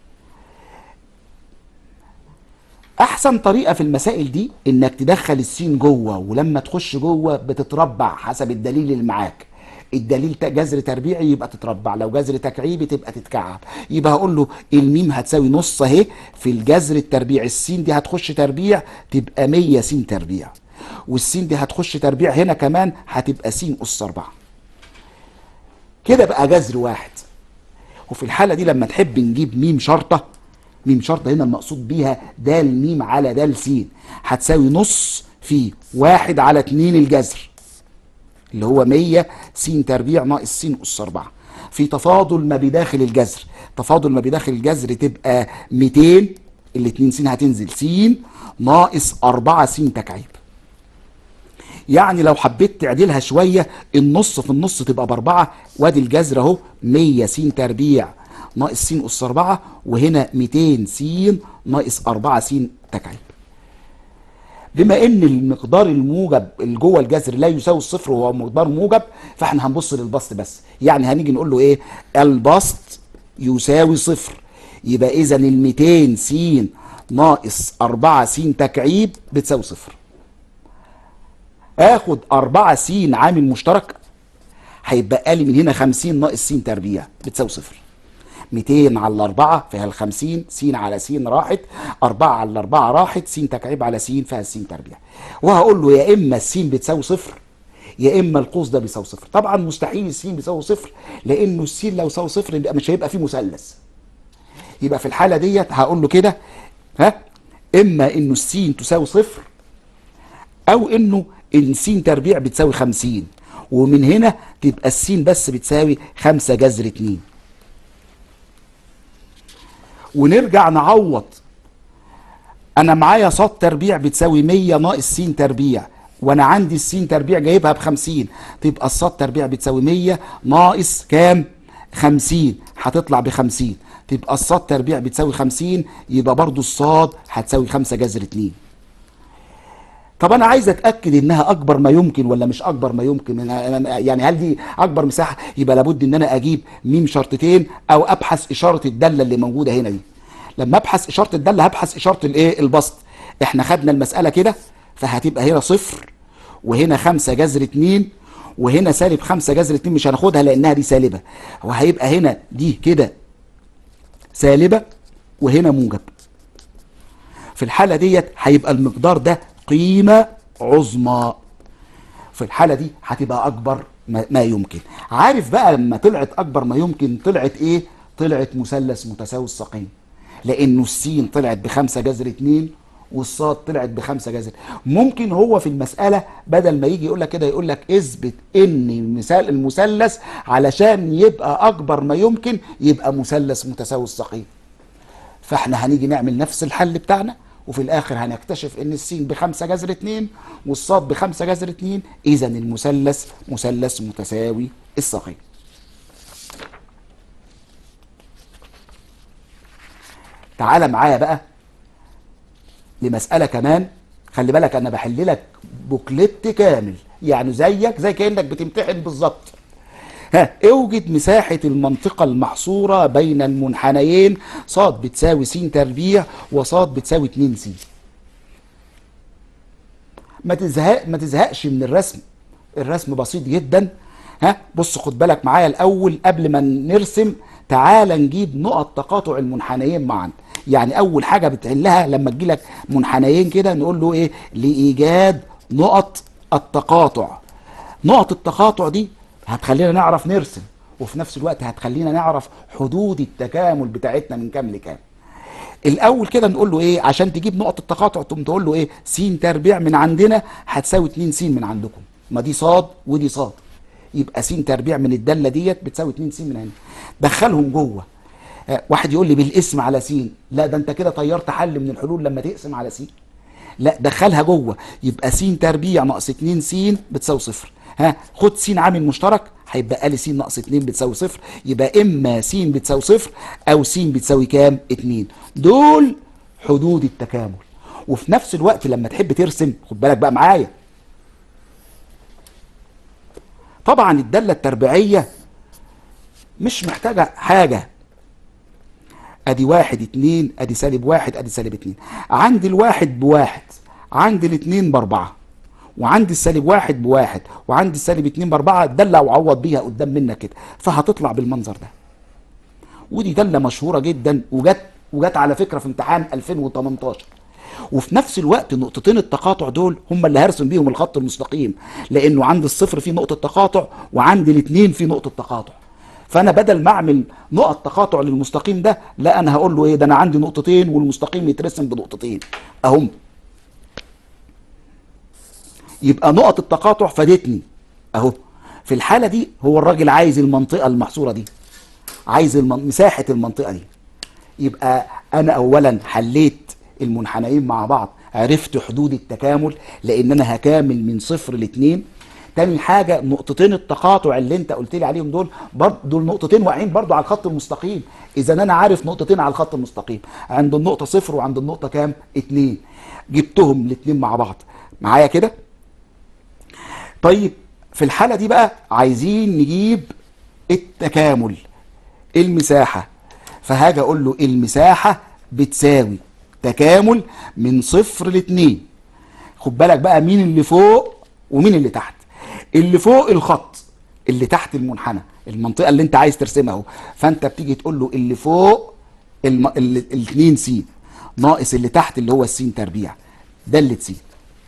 احسن طريقه في المسائل دي انك تدخل السين جوه ولما تخش جوه بتتربع حسب الدليل اللي معاك الدليل ت- جذر تربيعي يبقى تتربع لو جذر تكعيبي تبقى تتكعب يبقى هقول له الميم هتساوي نص اهي في الجذر التربيعي السين دي هتخش تربيع تبقى 100 س تربيع والسين دي هتخش تربيع هنا كمان هتبقى س اس 4 كده بقى جذر واحد وفي الحالة دي لما تحب نجيب ميم شرطة ميم شرطة هنا المقصود بيها دال ميم على دال س هتساوي نص في واحد على اتنين الجذر اللي هو 100 س تربيع ناقص س أس 4 في تفاضل ما بداخل الجذر تفاضل ما بداخل الجذر تبقى 200 الاتنين س هتنزل س ناقص 4 س تكعيب يعني لو حبيت تعدلها شويه النص في النص تبقى باربعه وادي الجذر اهو 100 س تربيع ناقص س اس 4 وهنا 200 س ناقص 4 س تكعيب. بما ان المقدار الموجب اللي جوه الجذر لا يساوي الصفر وهو مقدار موجب فاحنا هنبص للبسط بس يعني هنيجي نقول له ايه البسط يساوي صفر يبقى اذا ال 200 س ناقص 4 س تكعيب بتساوي صفر اخد 4 س عامل مشترك هيبقى لي من هنا 50 ناقص س تربيع بتساوي صفر 200 على الأربعة فيها الخمسين س على س راحت أربعة على الأربعة راحت س تكعيب على س فيها س تربيع وهقول له يا إما الس بتساوي صفر يا إما القوس ده بيساوي صفر طبعا مستحيل الس بيساوي صفر لأنه الس لو ساوي صفر يبقى مش هيبقى فيه مثلث يبقى في الحالة ديت هقول له كده ها إما إنه الس تساوي صفر او انه الس تربيع بتساوي 50 ومن هنا تبقى السين بس بتساوي 5 جذر 2 ونرجع نعوض انا معايا ص تربيع بتساوي 100 ناقص س تربيع وانا عندي الس تربيع جايبها ب 50 تبقى الص تربيع بتساوي 100 ناقص كام 50 هتطلع ب 50 تبقى الص تربيع بتساوي 50 يبقى برضو الصاد هتساوي 5 جذر 2 طب انا عايز اتاكد انها اكبر ما يمكن ولا مش اكبر ما يمكن أنا- أنا- يعني هل دي اكبر مساحه يبقى لابد ان انا اجيب ميم شرطتين او ابحث اشاره الداله اللي موجوده هنا دي لما ابحث اشاره الداله هبحث اشاره الايه البسط احنا خدنا المساله كده فهتبقى هنا صفر وهنا خمسة جذر اتنين وهنا سالب خمسة جذر اتنين مش هناخدها لانها دي سالبه وهيبقى هنا دي كده سالبة وهنا موجب في الحالة ديت هيبقى المقدار ده قيمة عظمى في الحالة دي هتبقى أكبر ما ما يمكن عارف بقى لما طلعت أكبر ما يمكن طلعت إيه؟ طلعت مثلث متساوي الساقين لأنه السين طلعت بخمسة جذر اتنين والصاد طلعت بخمسة جذر ممكن هو في المسألة بدل ما يجي يقول لك كده يقول لك اثبت ان المثال المثلث علشان يبقى أكبر ما يمكن يبقى مثلث متساوي الساقين فاحنا هنيجي نعمل نفس الحل بتاعنا وفي الاخر هنكتشف ان السين بخمسة جذر اتنين والصاد بخمسة جذر اتنين اذا المثلث مثلث متساوي الساقين تعال معايا بقى لمسألة كمان خلي بالك انا بحل لك بوكلت كامل يعني زيك زي كأنك بتمتحن بالظبط ها اوجد مساحة المنطقة المحصورة بين المنحنيين صاد بتساوي س تربيع وصاد بتساوي 2 س ما تزهق ما تزهقش من الرسم الرسم بسيط جدا ها بص خد بالك معايا الاول قبل ما نرسم تعال نجيب نقط تقاطع المنحنيين معا يعني اول حاجه بتحلها لما تجي لك منحنيين كده نقول له ايه لايجاد نقط التقاطع نقط التقاطع دي هتخلينا نعرف نرسم وفي نفس الوقت هتخلينا نعرف حدود التكامل بتاعتنا من كام لكام الاول كده نقول له ايه عشان تجيب نقط التقاطع تقوم تقول له ايه س تربيع من عندنا هتساوي 2 س من عندكم ما دي صاد ودي صاد يبقى س تربيع من الداله ديت بتساوي 2 س من هنا دخلهم جوه آه، واحد يقول لي بالاسم على س لا ده انت كده طيرت حل من الحلول لما تقسم على س لا دخلها جوه يبقى س تربيع ناقص 2 س بتساوي صفر ها خد س عامل مشترك هيبقى لي س ناقص 2 بتساوي صفر يبقى اما س بتساوي صفر او س بتساوي كام 2 دول حدود التكامل وفي نفس الوقت لما تحب ترسم خد بالك بقى معايا طبعا الدالة التربيعية مش محتاجة حاجة ادي واحد اتنين ادي سالب واحد ادي سالب اتنين عندي الواحد بواحد عندي الاتنين باربعة وعندي السالب واحد بواحد وعندي السالب اتنين باربعة دالة وعوض بيها قدام منك كده فهتطلع بالمنظر ده ودي دالة مشهورة جدا وجت وجت على فكرة في امتحان 2018 وفي نفس الوقت نقطتين التقاطع دول هم اللي هرسم بيهم الخط المستقيم لانه عند الصفر في نقطة تقاطع وعند الاثنين في نقطة تقاطع فانا بدل ما اعمل نقط تقاطع للمستقيم ده لا انا هقول له ايه ده انا عندي نقطتين والمستقيم يترسم بنقطتين اهم يبقى نقط التقاطع فادتني اهو في الحالة دي هو الراجل عايز المنطقة المحصورة دي عايز المن... مساحة المنطقة دي يبقى انا اولا حليت المنحنيين مع بعض عرفت حدود التكامل لان انا هكامل من صفر لاتنين تاني حاجة نقطتين التقاطع اللي انت قلت لي عليهم دول برضه دول نقطتين واقعين برضه على الخط المستقيم اذا انا عارف نقطتين على الخط المستقيم عند النقطة صفر وعند النقطة كام اتنين جبتهم الاتنين مع بعض معايا كده طيب في الحالة دي بقى عايزين نجيب التكامل المساحة فهاجي اقول له المساحة بتساوي تكامل من صفر لاتنين خد بالك بقى مين اللي فوق ومين اللي تحت اللي فوق الخط اللي تحت المنحنى المنطقة اللي انت عايز ترسمها اهو فانت بتيجي تقول له اللي فوق الم... ال... الاتنين س ناقص اللي تحت اللي هو السين تربيع ده اللي س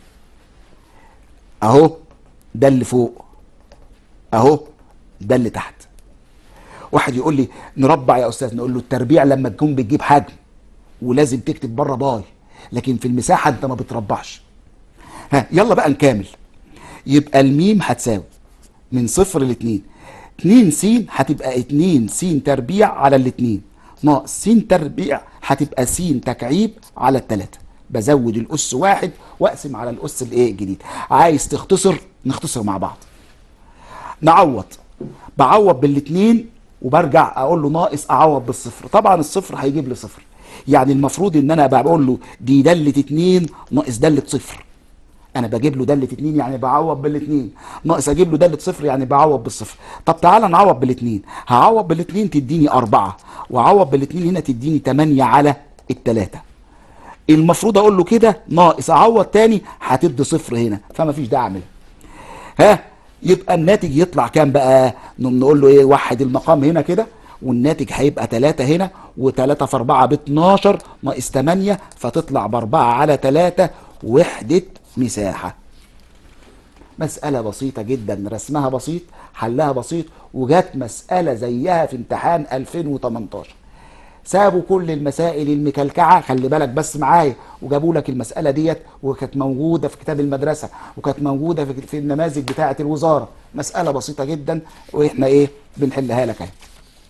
اهو ده اللي فوق اهو ده اللي تحت واحد يقول لي نربع يا استاذ نقول له التربيع لما تكون بتجيب حجم ولازم تكتب بره باي لكن في المساحه انت ما بتربعش ها يلا بقى نكامل يبقى الميم هتساوي من صفر لاتنين 2 س هتبقى 2 س تربيع على الاتنين ناقص س تربيع هتبقى س تكعيب على التلاتة بزود الأس واحد وأقسم على الأس الإيه الجديد عايز تختصر نختصر مع بعض نعوض بعوض بالاتنين وبرجع اقول له ناقص اعوض بالصفر طبعا الصفر هيجيب لي صفر يعني المفروض ان انا بقول له دي دالة اتنين ناقص دالة صفر انا بجيب له دالة اتنين يعني بعوض بالاتنين ناقص اجيب له دالة صفر يعني بعوض بالصفر طب تعالى نعوض بالاتنين هعوض بالاتنين تديني اربعة واعوض بالاتنين هنا تديني تمانية على التلاتة المفروض اقول له كده ناقص اعوض تاني هتدي صفر هنا فما فيش داعي اعملها ها يبقى الناتج يطلع كام بقى نقوم نقول له ايه وحد المقام هنا كده والناتج هيبقى 3 هنا و3 في 4 ب 12 ناقص 8 فتطلع ب 4 على 3 وحدة مساحة مسألة بسيطة جدا رسمها بسيط حلها بسيط وجات مسألة زيها في امتحان 2018 سابوا كل المسائل المكلكعة خلي بالك بس معايا وجابوا لك المسألة ديت وكانت موجودة في كتاب المدرسة وكانت موجودة في, في النماذج بتاعة الوزارة مسألة بسيطة جدا واحنا ايه بنحلها لك اهي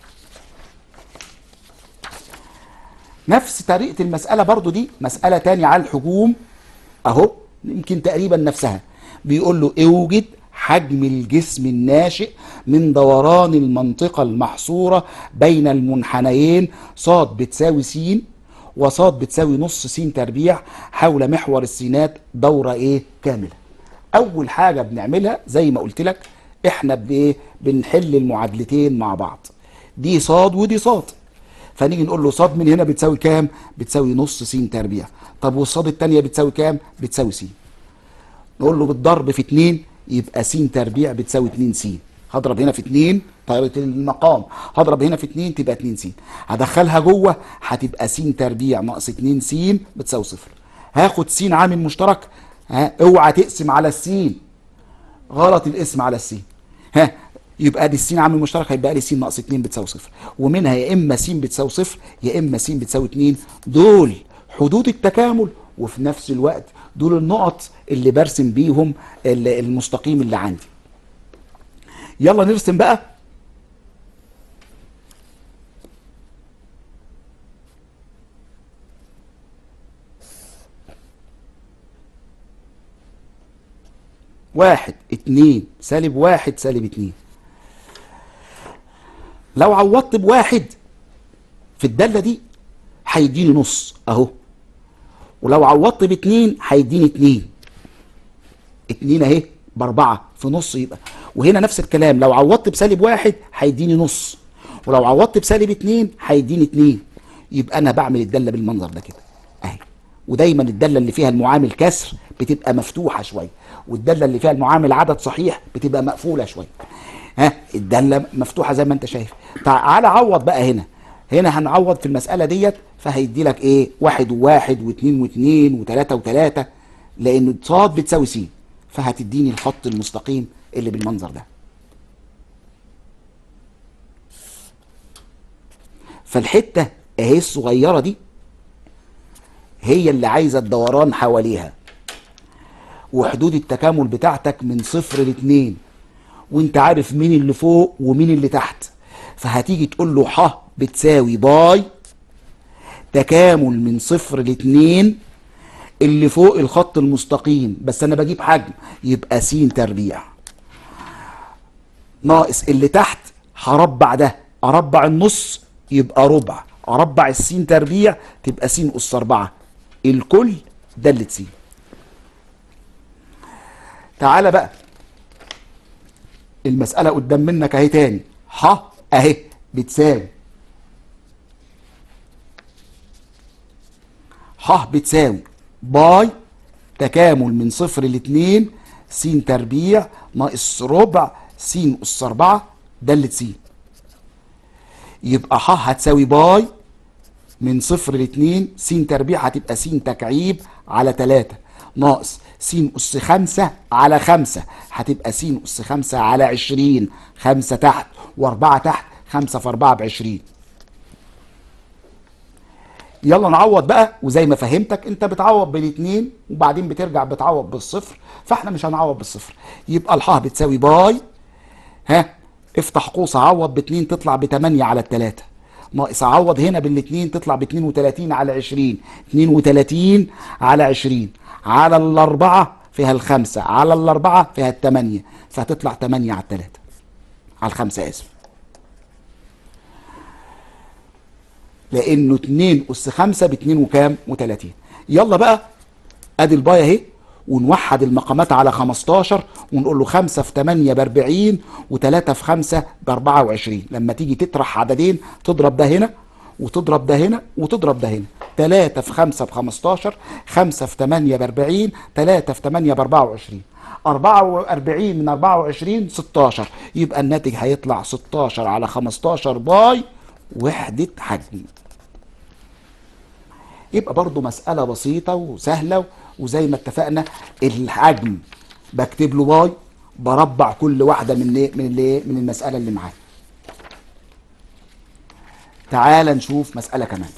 نفس طريقة المسألة برضو دي مسألة تانية على الحجوم اهو يمكن تقريبا نفسها بيقول له اوجد حجم الجسم الناشئ من دوران المنطقة المحصورة بين المنحنيين ص بتساوي س وص بتساوي نص س تربيع حول محور السينات دورة ايه كاملة اول حاجة بنعملها زي ما قلت لك احنا بايه بنحل المعادلتين مع بعض دي ص ودي ص فنيجي نقول له ص من هنا بتساوي كام بتساوي نص س تربيع طب والصاد التانية بتساوي كام بتساوي س نقول له بالضرب في 2 يبقى س تربيع بتساوي 2 س هضرب هنا في 2 طايره المقام هضرب هنا في 2 تبقى 2 س هدخلها جوه هتبقى س تربيع ناقص 2 س بتساوي صفر هاخد س عامل مشترك ها اوعى تقسم على السين غلط الاسم على السين ها يبقى دي السين عامل مشترك هيبقى لي س ناقص 2 بتساوي صفر ومنها يا اما س بتساوي صفر يا اما س بتساوي 2 دول حدود التكامل وفي نفس الوقت دول النقط اللي برسم بيهم ال- المستقيم اللي عندي يلا نرسم بقى واحد اتنين سالب واحد سالب اتنين لو عوضت بواحد في الدالة دي هيديني نص اهو ولو عوضت باتنين هيديني اتنين اتنين اهي باربعة في نص يبقى وهنا نفس الكلام لو عوضت بسالب واحد هيديني نص ولو عوضت بسالب اتنين هيديني اتنين يبقى انا بعمل الدالة بالمنظر ده كده اهي ودايما الدالة اللي فيها المعامل كسر بتبقى مفتوحة شوية والدالة اللي فيها المعامل عدد صحيح بتبقى مقفولة شوية ها الدالة مفتوحة زي ما انت شايف تعال عوض بقى هنا هنا هنعوض في المسألة ديت فهيدي لك ايه واحد وواحد واثنين واثنين وثلاثة وثلاثة لان صاد بتساوي س فهتديني الخط المستقيم اللي بالمنظر ده فالحتة اهي الصغيرة دي هي اللي عايزة الدوران حواليها وحدود التكامل بتاعتك من صفر لاتنين وانت عارف مين اللي فوق ومين اللي تحت فهتيجي تقول له ح بتساوي باي تكامل من صفر لاتنين اللي فوق الخط المستقيم بس انا بجيب حجم يبقى س تربيع ناقص اللي تحت هربع ده اربع النص يبقى ربع اربع السين تربيع تبقى س اس اربعة الكل دالة س تعالى بقى المسألة قدام منك اهي تاني ح اهي بتساوي ح بتساوي باي تكامل من صفر لاتنين س تربيع ناقص ربع س أس أربعة دالة س يبقى ح هتساوي باي من صفر لاتنين س تربيع هتبقى س تكعيب على تلاتة ناقص س أس خمسة على خمسة هتبقى س أس خمسة على عشرين خمسة تحت وأربعة تحت خمسة في أربعة بعشرين يلا نعوض بقى وزي ما فهمتك انت بتعوض بالاتنين وبعدين بترجع بتعوض بالصفر فاحنا مش هنعوض بالصفر يبقى الحاء بتساوي باي ها افتح قوس اعوض باتنين تطلع بتمانية على التلاتة ناقص اعوض هنا بالاتنين تطلع باتنين وتلاتين على عشرين اتنين وتلاتين على عشرين على الاربعة فيها الخمسة على الاربعة فيها التمانية فهتطلع تمانية على التلاتة على الخمسة اسف لانه 2 اس 5 ب 2 وكام و30 يلا بقى ادي الباي اهي ونوحد المقامات على 15 ونقول له 5 في 8 ب 40 و3 في 5 ب 24 لما تيجي تطرح عددين تضرب ده هنا وتضرب ده هنا وتضرب ده هنا 3 في 5 ب 15 5 في 8 ب 40 3 في 8 ب 24 44 من 24 16 يبقى الناتج هيطلع 16 على 15 باي وحدة حجم يبقى برضو مسألة بسيطة وسهلة وزي ما اتفقنا الحجم بكتب له باي بربع كل واحدة من الايه من الايه من المسألة اللي معايا تعال نشوف مسألة كمان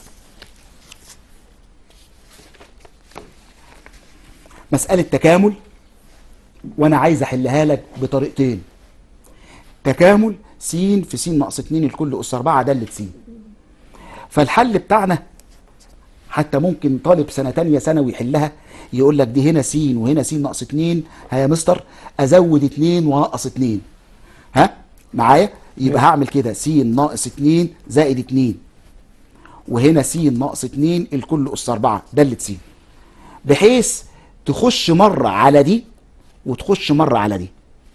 مسألة تكامل وانا عايز احلها لك بطريقتين تكامل س في س ناقص 2 الكل اس 4 دالة س فالحل بتاعنا حتى ممكن طالب سنة تانية ثانوي يحلها يقول لك دي هنا س وهنا س ناقص 2 ها يا مستر ازود 2 وانقص 2 ها معايا يبقى هعمل كده س ناقص 2 زائد 2 وهنا س ناقص 2 الكل اس 4 دالة س بحيث تخش مرة على دي وتخش مرة على دي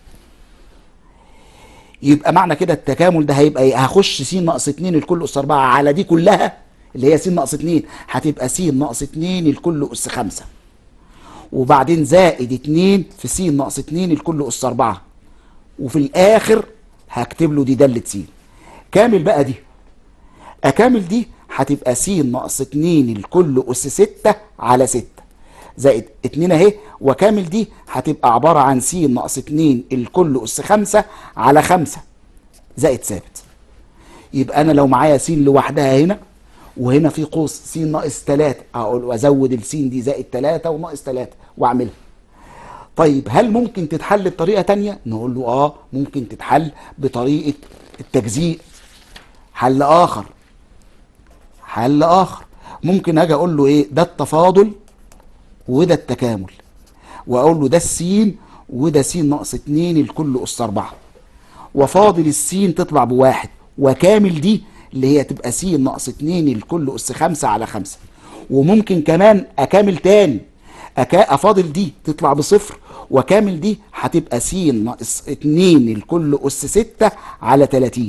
يبقى معنى كده التكامل ده هيبقى ايه هخش س ناقص 2 الكل اس 4 على دي كلها اللي هي س ناقص 2 هتبقى س ناقص 2 الكل اس 5 وبعدين زائد 2 في س ناقص 2 الكل اس 4 وفي الاخر هكتب له دي دالة س كامل بقى دي اكامل دي هتبقى س ناقص 2 الكل اس 6 على 6 زائد 2 اهي وكامل دي هتبقى عبارة عن س ناقص 2 الكل أس 5 على 5 زائد ثابت يبقى أنا لو معايا س لوحدها هنا وهنا في قوس س ناقص 3 أقول وأزود الس دي زائد 3 وناقص 3 وأعملها طيب هل ممكن تتحل بطريقة تانية؟ نقول له آه ممكن تتحل بطريقة التجزيء حل آخر حل آخر ممكن أجي أقول له إيه ده التفاضل وده التكامل واقول له ده السين وده س ناقص 2 الكل اس 4 وفاضل السين تطلع بواحد وكامل دي اللي هي تبقى س ناقص 2 الكل اس 5 على 5 وممكن كمان اكامل تاني أكا افاضل دي تطلع بصفر وكامل دي هتبقى س ناقص 2 الكل اس 6 على 30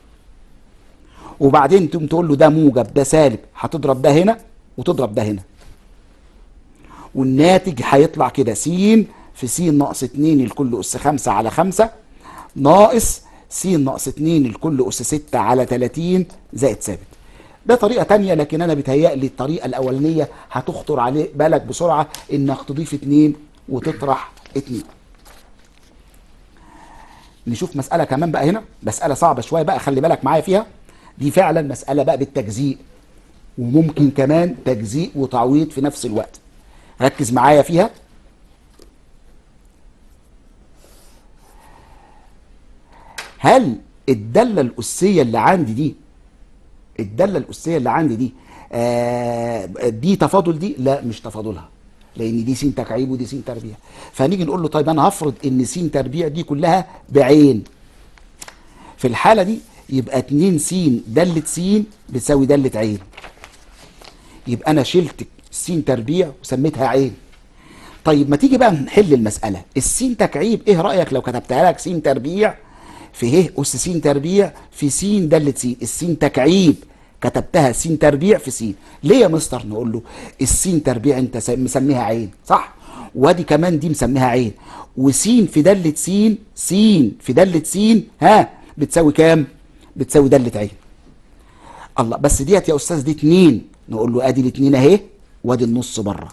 وبعدين تقوم تقول له ده موجب ده سالب هتضرب ده هنا وتضرب ده هنا والناتج هيطلع كده س في س ناقص 2 الكل أس 5 على 5 ناقص س ناقص 2 الكل أس 6 على 30 زائد ثابت ده طريقة تانية لكن أنا بتهيألي الطريقة الأولانية هتخطر عليه بالك بسرعة إنك تضيف 2 وتطرح 2 نشوف مسألة كمان بقى هنا مسألة صعبة شوية بقى خلي بالك معايا فيها دي فعلا مسألة بقى بالتجزيء وممكن كمان تجزيء وتعويض في نفس الوقت ركز معايا فيها هل الدالة الأسية اللي عندي دي الدالة الأسية اللي عندي دي آه دي تفاضل دي لا مش تفاضلها لأن دي س تكعيب ودي س تربيع فنيجي نقول له طيب أنا هفرض إن س تربيع دي كلها بعين في الحالة دي يبقى 2 س دالة س بتساوي دالة عين يبقى أنا شلت س تربيع وسميتها عين طيب ما تيجي بقى نحل المسألة السين تكعيب ايه رأيك لو كتبتها لك س تربيع في ه أس س تربيع في س دالة س السين تكعيب كتبتها س تربيع في س ليه يا مستر نقول له السين تربيع انت س- مسميها عين صح وادي كمان دي مسميها عين وس في دالة س س في دالة س ها بتساوي كام بتساوي دالة عين الله بس ديت يا استاذ دي اتنين نقول له ادي الاتنين اهي وادي النص بره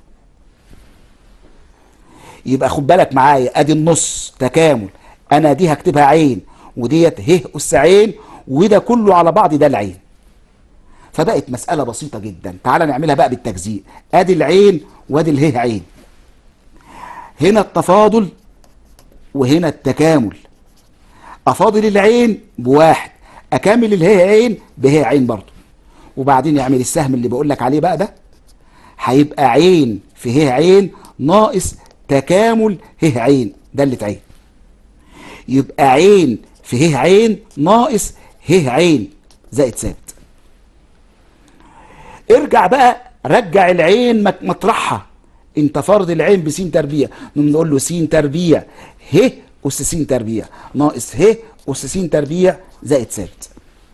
يبقى خد بالك معايا ادي النص تكامل انا دي هكتبها عين وديت ه اس عين وده كله على بعض ده العين فبقت مسألة بسيطة جدا تعال نعملها بقى بالتجزيء ادي العين وادي اله عين هنا التفاضل وهنا التكامل افاضل العين بواحد اكامل اله عين به عين برضه وبعدين يعمل السهم اللي بقول لك عليه بقى ده هيبقى عين في ه عين ناقص تكامل ه عين دالة عين يبقى عين في ه عين ناقص ه عين زائد ثابت ارجع بقى رجع العين مك- مطرحها انت فرض العين بس تربيع نقوم نقول له س تربيع ه اس س تربيع ناقص ه اس س تربيع زائد ثابت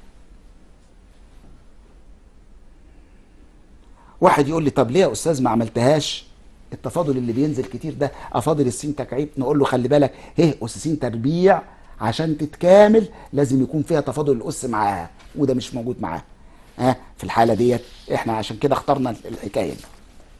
واحد يقول لي طب ليه يا استاذ ما عملتهاش التفاضل اللي بينزل كتير ده افاضل السين تكعيب نقول له خلي بالك ه اس س تربيع عشان تتكامل لازم يكون فيها تفاضل الاس معاها وده مش موجود معاها ها في الحاله ديت احنا عشان كده اخترنا الحكايه دي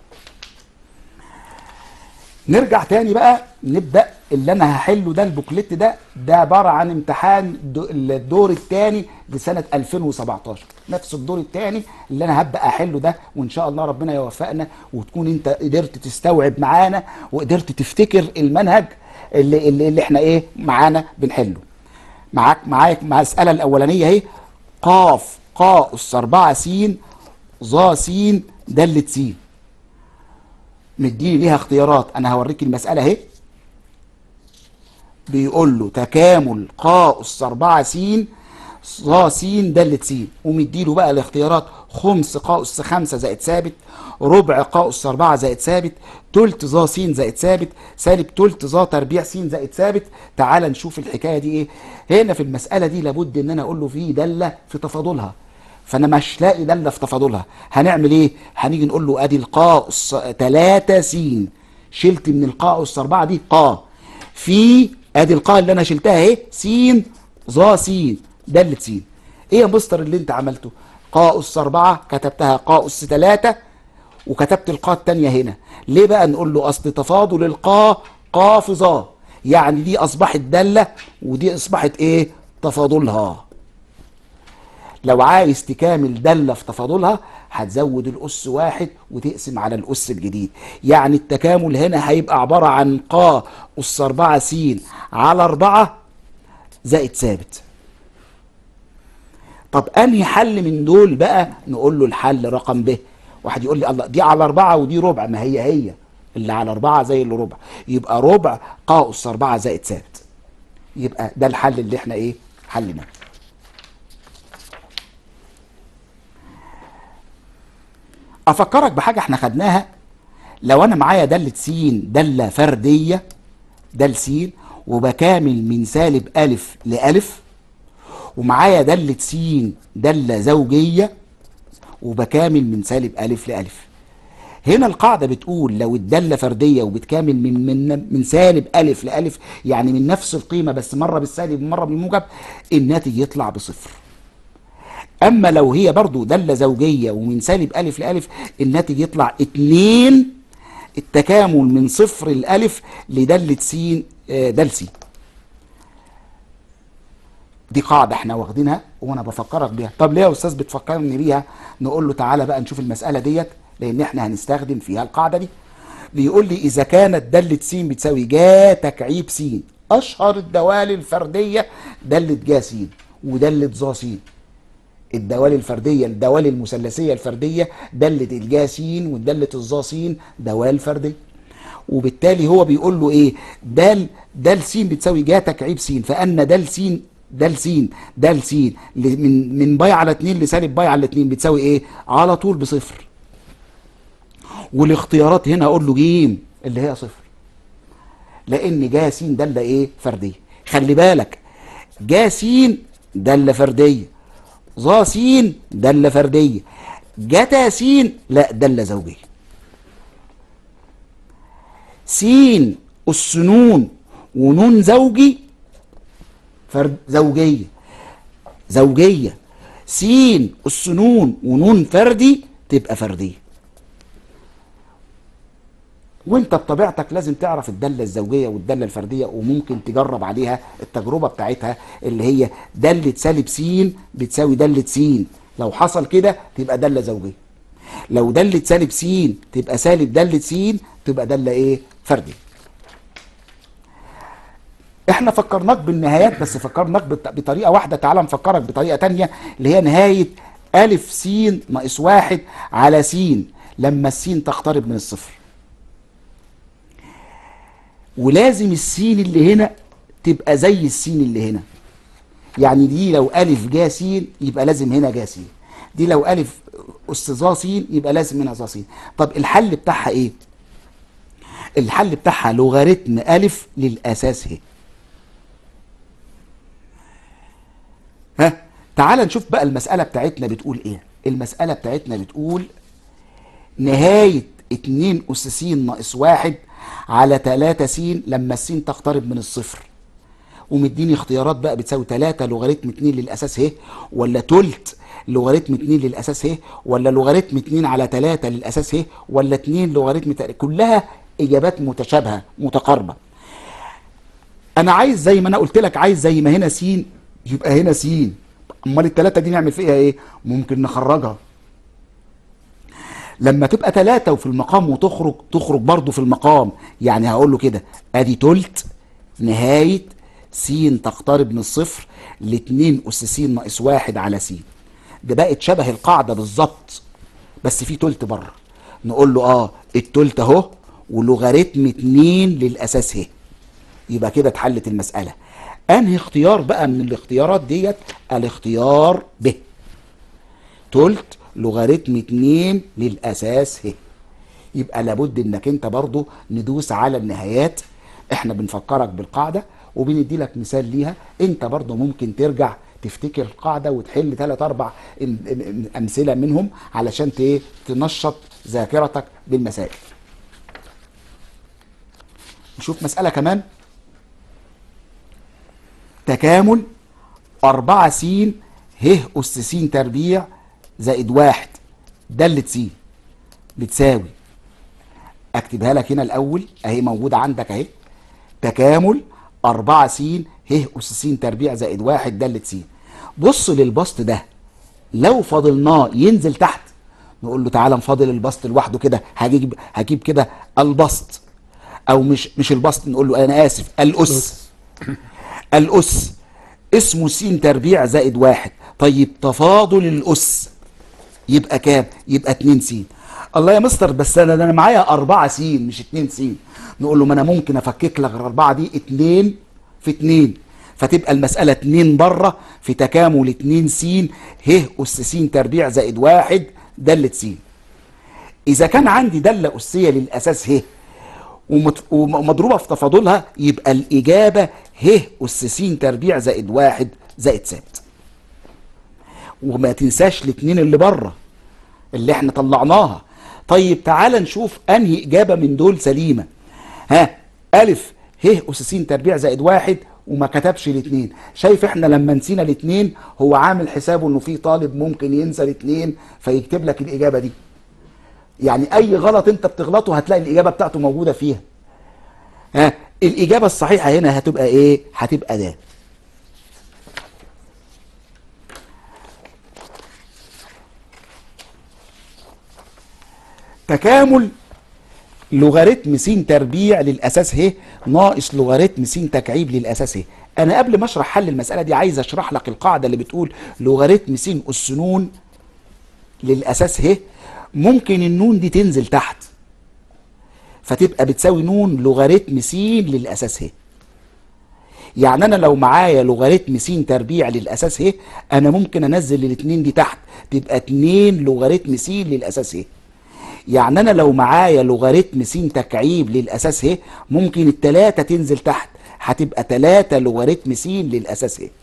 نرجع تاني بقى نبدا اللي انا هحله ده البوكليت ده ده عباره عن امتحان دو- الدور الثاني لسنه 2017 نفس الدور الثاني اللي انا هبدا احله ده وان شاء الله ربنا يوفقنا وتكون انت قدرت تستوعب معانا وقدرت تفتكر المنهج اللي اللي, اللي احنا ايه معانا بنحله معاك معاك مع المساله الاولانيه اهي قاف قا اس 4 س ظا س دالة س مديني ليها اختيارات انا هوريك المساله اهي بيقول له تكامل ق اس 4 س ص س دالة س ومديله بقى الاختيارات خمس ق اس 5 زائد ثابت ربع ق اس 4 زائد ثابت تلت ظ س زائد ثابت سالب تلت ظ تربيع س زائد ثابت تعال نشوف الحكايه دي ايه هنا في المساله دي لابد ان انا اقول له في داله في تفاضلها فانا مش لاقي داله في تفاضلها هنعمل ايه هنيجي نقول له ادي القاء اس 3 س شلت من القاء اس 4 دي قا في ادي القاء اللي انا شلتها اهي س ظا س داله س ايه يا مستر اللي انت عملته قاء اس 4 كتبتها قاء اس 3 وكتبت القاء التانية هنا ليه بقى نقول له اصل تفاضل القاء قاف ظا يعني دي اصبحت داله ودي اصبحت ايه تفاضلها لو عايز تكامل دالة في تفاضلها هتزود الأس واحد وتقسم على الأس الجديد يعني التكامل هنا هيبقى عبارة عن قا أس 4 س على 4 زائد ثابت طب أنهي حل من دول بقى نقول له الحل رقم ب واحد يقول لي الله دي على 4 ودي ربع ما هي هي اللي على 4 زي اللي ربع يبقى ربع قا أس 4 زائد ثابت يبقى ده الحل اللي احنا ايه حلناه افكرك بحاجه احنا خدناها لو انا معايا داله س داله فرديه دال س وبكامل من سالب الف لالف ومعايا داله س داله زوجيه وبكامل من سالب الف لالف هنا القاعده بتقول لو الداله فرديه وبتكامل من من من سالب الف لالف يعني من نفس القيمه بس مره بالسالب ومره بالموجب الناتج يطلع بصفر اما لو هي برضو داله زوجيه ومن سالب الف لالف الناتج يطلع اتنين التكامل من صفر الالف لداله س آه، دال س دي قاعده احنا واخدينها وانا بفكرك بيها طب ليه يا استاذ بتفكرني بيها نقول له تعالى بقى نشوف المساله ديت لان احنا هنستخدم فيها القاعده دي بيقول لي اذا كانت داله س بتساوي جا تكعيب س اشهر الدوال الفرديه داله جا س وداله ظا س الدوال الفرديه الدوال المثلثيه الفرديه داله الجا س وداله الظا س دوال فرديه وبالتالي هو بيقول له ايه دال دال س بتساوي جا تكعيب س فان دال س دال س دال س ل- من من باي على 2 لسالب باي على 2 بتساوي ايه على طول بصفر والاختيارات هنا اقول له جيم اللي هي صفر لان جا س داله ايه فرديه خلي بالك جا س داله فرديه ظا س داله فرديه جتا س لا داله زوجيه س اس نون ونون زوجي فرد زوجيه زوجيه س اس نون ونون فردي تبقى فرديه وانت بطبيعتك لازم تعرف الداله الزوجيه والداله الفرديه وممكن تجرب عليها التجربه بتاعتها اللي هي داله سالب س بتساوي داله س لو حصل كده تبقى داله زوجيه لو داله سالب س تبقى سالب داله س تبقى داله ايه فرديه احنا فكرناك بالنهايات بس فكرناك بط- بطريقه واحده تعال نفكرك بطريقه تانية اللي هي نهايه الف س ناقص واحد على س لما السين تقترب من الصفر ولازم السين اللي هنا تبقى زي السين اللي هنا يعني دي لو ألف جا س يبقى لازم هنا جا س دي لو ألف أس ظا س يبقى لازم هنا ظا س طب الحل بتاعها إيه؟ الحل بتاعها لوغاريتم ألف للأساس ه ها تعال نشوف بقى المسألة بتاعتنا بتقول إيه؟ المسألة بتاعتنا بتقول نهاية 2 أس س ناقص واحد على 3 س لما الس تقترب من الصفر ومديني اختيارات بقى بتساوي 3 لوغاريتم 2 للاساس ه ولا تلت لوغاريتم 2 للاساس ه ولا لوغاريتم 2 على 3 للاساس ه ولا 2 لوغاريتم تل- كلها اجابات متشابهه متقاربه انا عايز زي ما انا قلت لك عايز زي ما هنا س يبقى هنا س امال الثلاثه دي نعمل فيها ايه ممكن نخرجها لما تبقى ثلاثة وفي المقام وتخرج تخرج برضه في المقام يعني هقول له كده ادي تلت نهاية س تقترب من الصفر لاتنين اس س ناقص واحد على س ده بقت شبه القاعدة بالظبط بس في تلت بره نقول له اه التلت اهو ولوغاريتم اتنين للاساس ه يبقى كده اتحلت المسألة انهي اختيار بقى من الاختيارات ديت الاختيار ب تلت لوغاريتم 2 للاساس ه يبقى لابد انك انت برضو ندوس على النهايات احنا بنفكرك بالقاعده وبندي لك مثال ليها انت برضو ممكن ترجع تفتكر القاعده وتحل ثلاث اربع ام- ام- امثله منهم علشان ت- ايه تنشط ذاكرتك بالمسائل نشوف مساله كمان تكامل أربعة س ه أس س تربيع زائد واحد دالة س بتساوي أكتبها لك هنا الأول أهي موجودة عندك أهي تكامل أربعة س ه أس س تربيع زائد واحد دالة س بص للبسط ده لو فاضلناه ينزل تحت نقول له تعالى نفاضل البسط لوحده كده هجيب هجيب كده البسط او مش مش البسط نقول له انا اسف الاس الأس اسمه س تربيع زائد واحد طيب تفاضل الأس يبقى كام؟ يبقى 2 س الله يا مستر بس انا ده انا معايا 4 س مش 2 س نقول له ما انا ممكن افكك لك الاربعه دي 2 في 2 فتبقى المساله 2 بره في تكامل 2 س ه اس س تربيع زائد واحد داله س اذا كان عندي داله اسيه للاساس ه ومت- ومضروبه في تفاضلها يبقى الاجابه ه اس س تربيع زائد واحد زائد ثابت وما تنساش الاثنين اللي بره اللي احنا طلعناها طيب تعال نشوف انهي اجابه من دول سليمه ها الف ه اس س تربيع زائد واحد وما كتبش الاثنين شايف احنا لما نسينا الاثنين هو عامل حسابه انه في طالب ممكن ينسى الاثنين فيكتب لك الاجابه دي يعني اي غلط انت بتغلطه هتلاقي الاجابه بتاعته موجوده فيها ها الاجابه الصحيحه هنا هتبقى ايه هتبقى ده تكامل لوغاريتم س تربيع للاساس ه ناقص لوغاريتم س تكعيب للاساس ه انا قبل ما اشرح حل المساله دي عايز اشرح لك القاعده اللي بتقول لوغاريتم س اس نون للاساس ه ممكن النون دي تنزل تحت فتبقى بتساوي نون لوغاريتم س للاساس ه يعني انا لو معايا لوغاريتم س تربيع للاساس ه انا ممكن انزل الاثنين دي تحت تبقى 2 لوغاريتم س للاساس ه يعني انا لو معايا لوغاريتم س تكعيب للاساس ه ممكن التلاتة تنزل تحت هتبقى 3 لوغاريتم س للاساس ه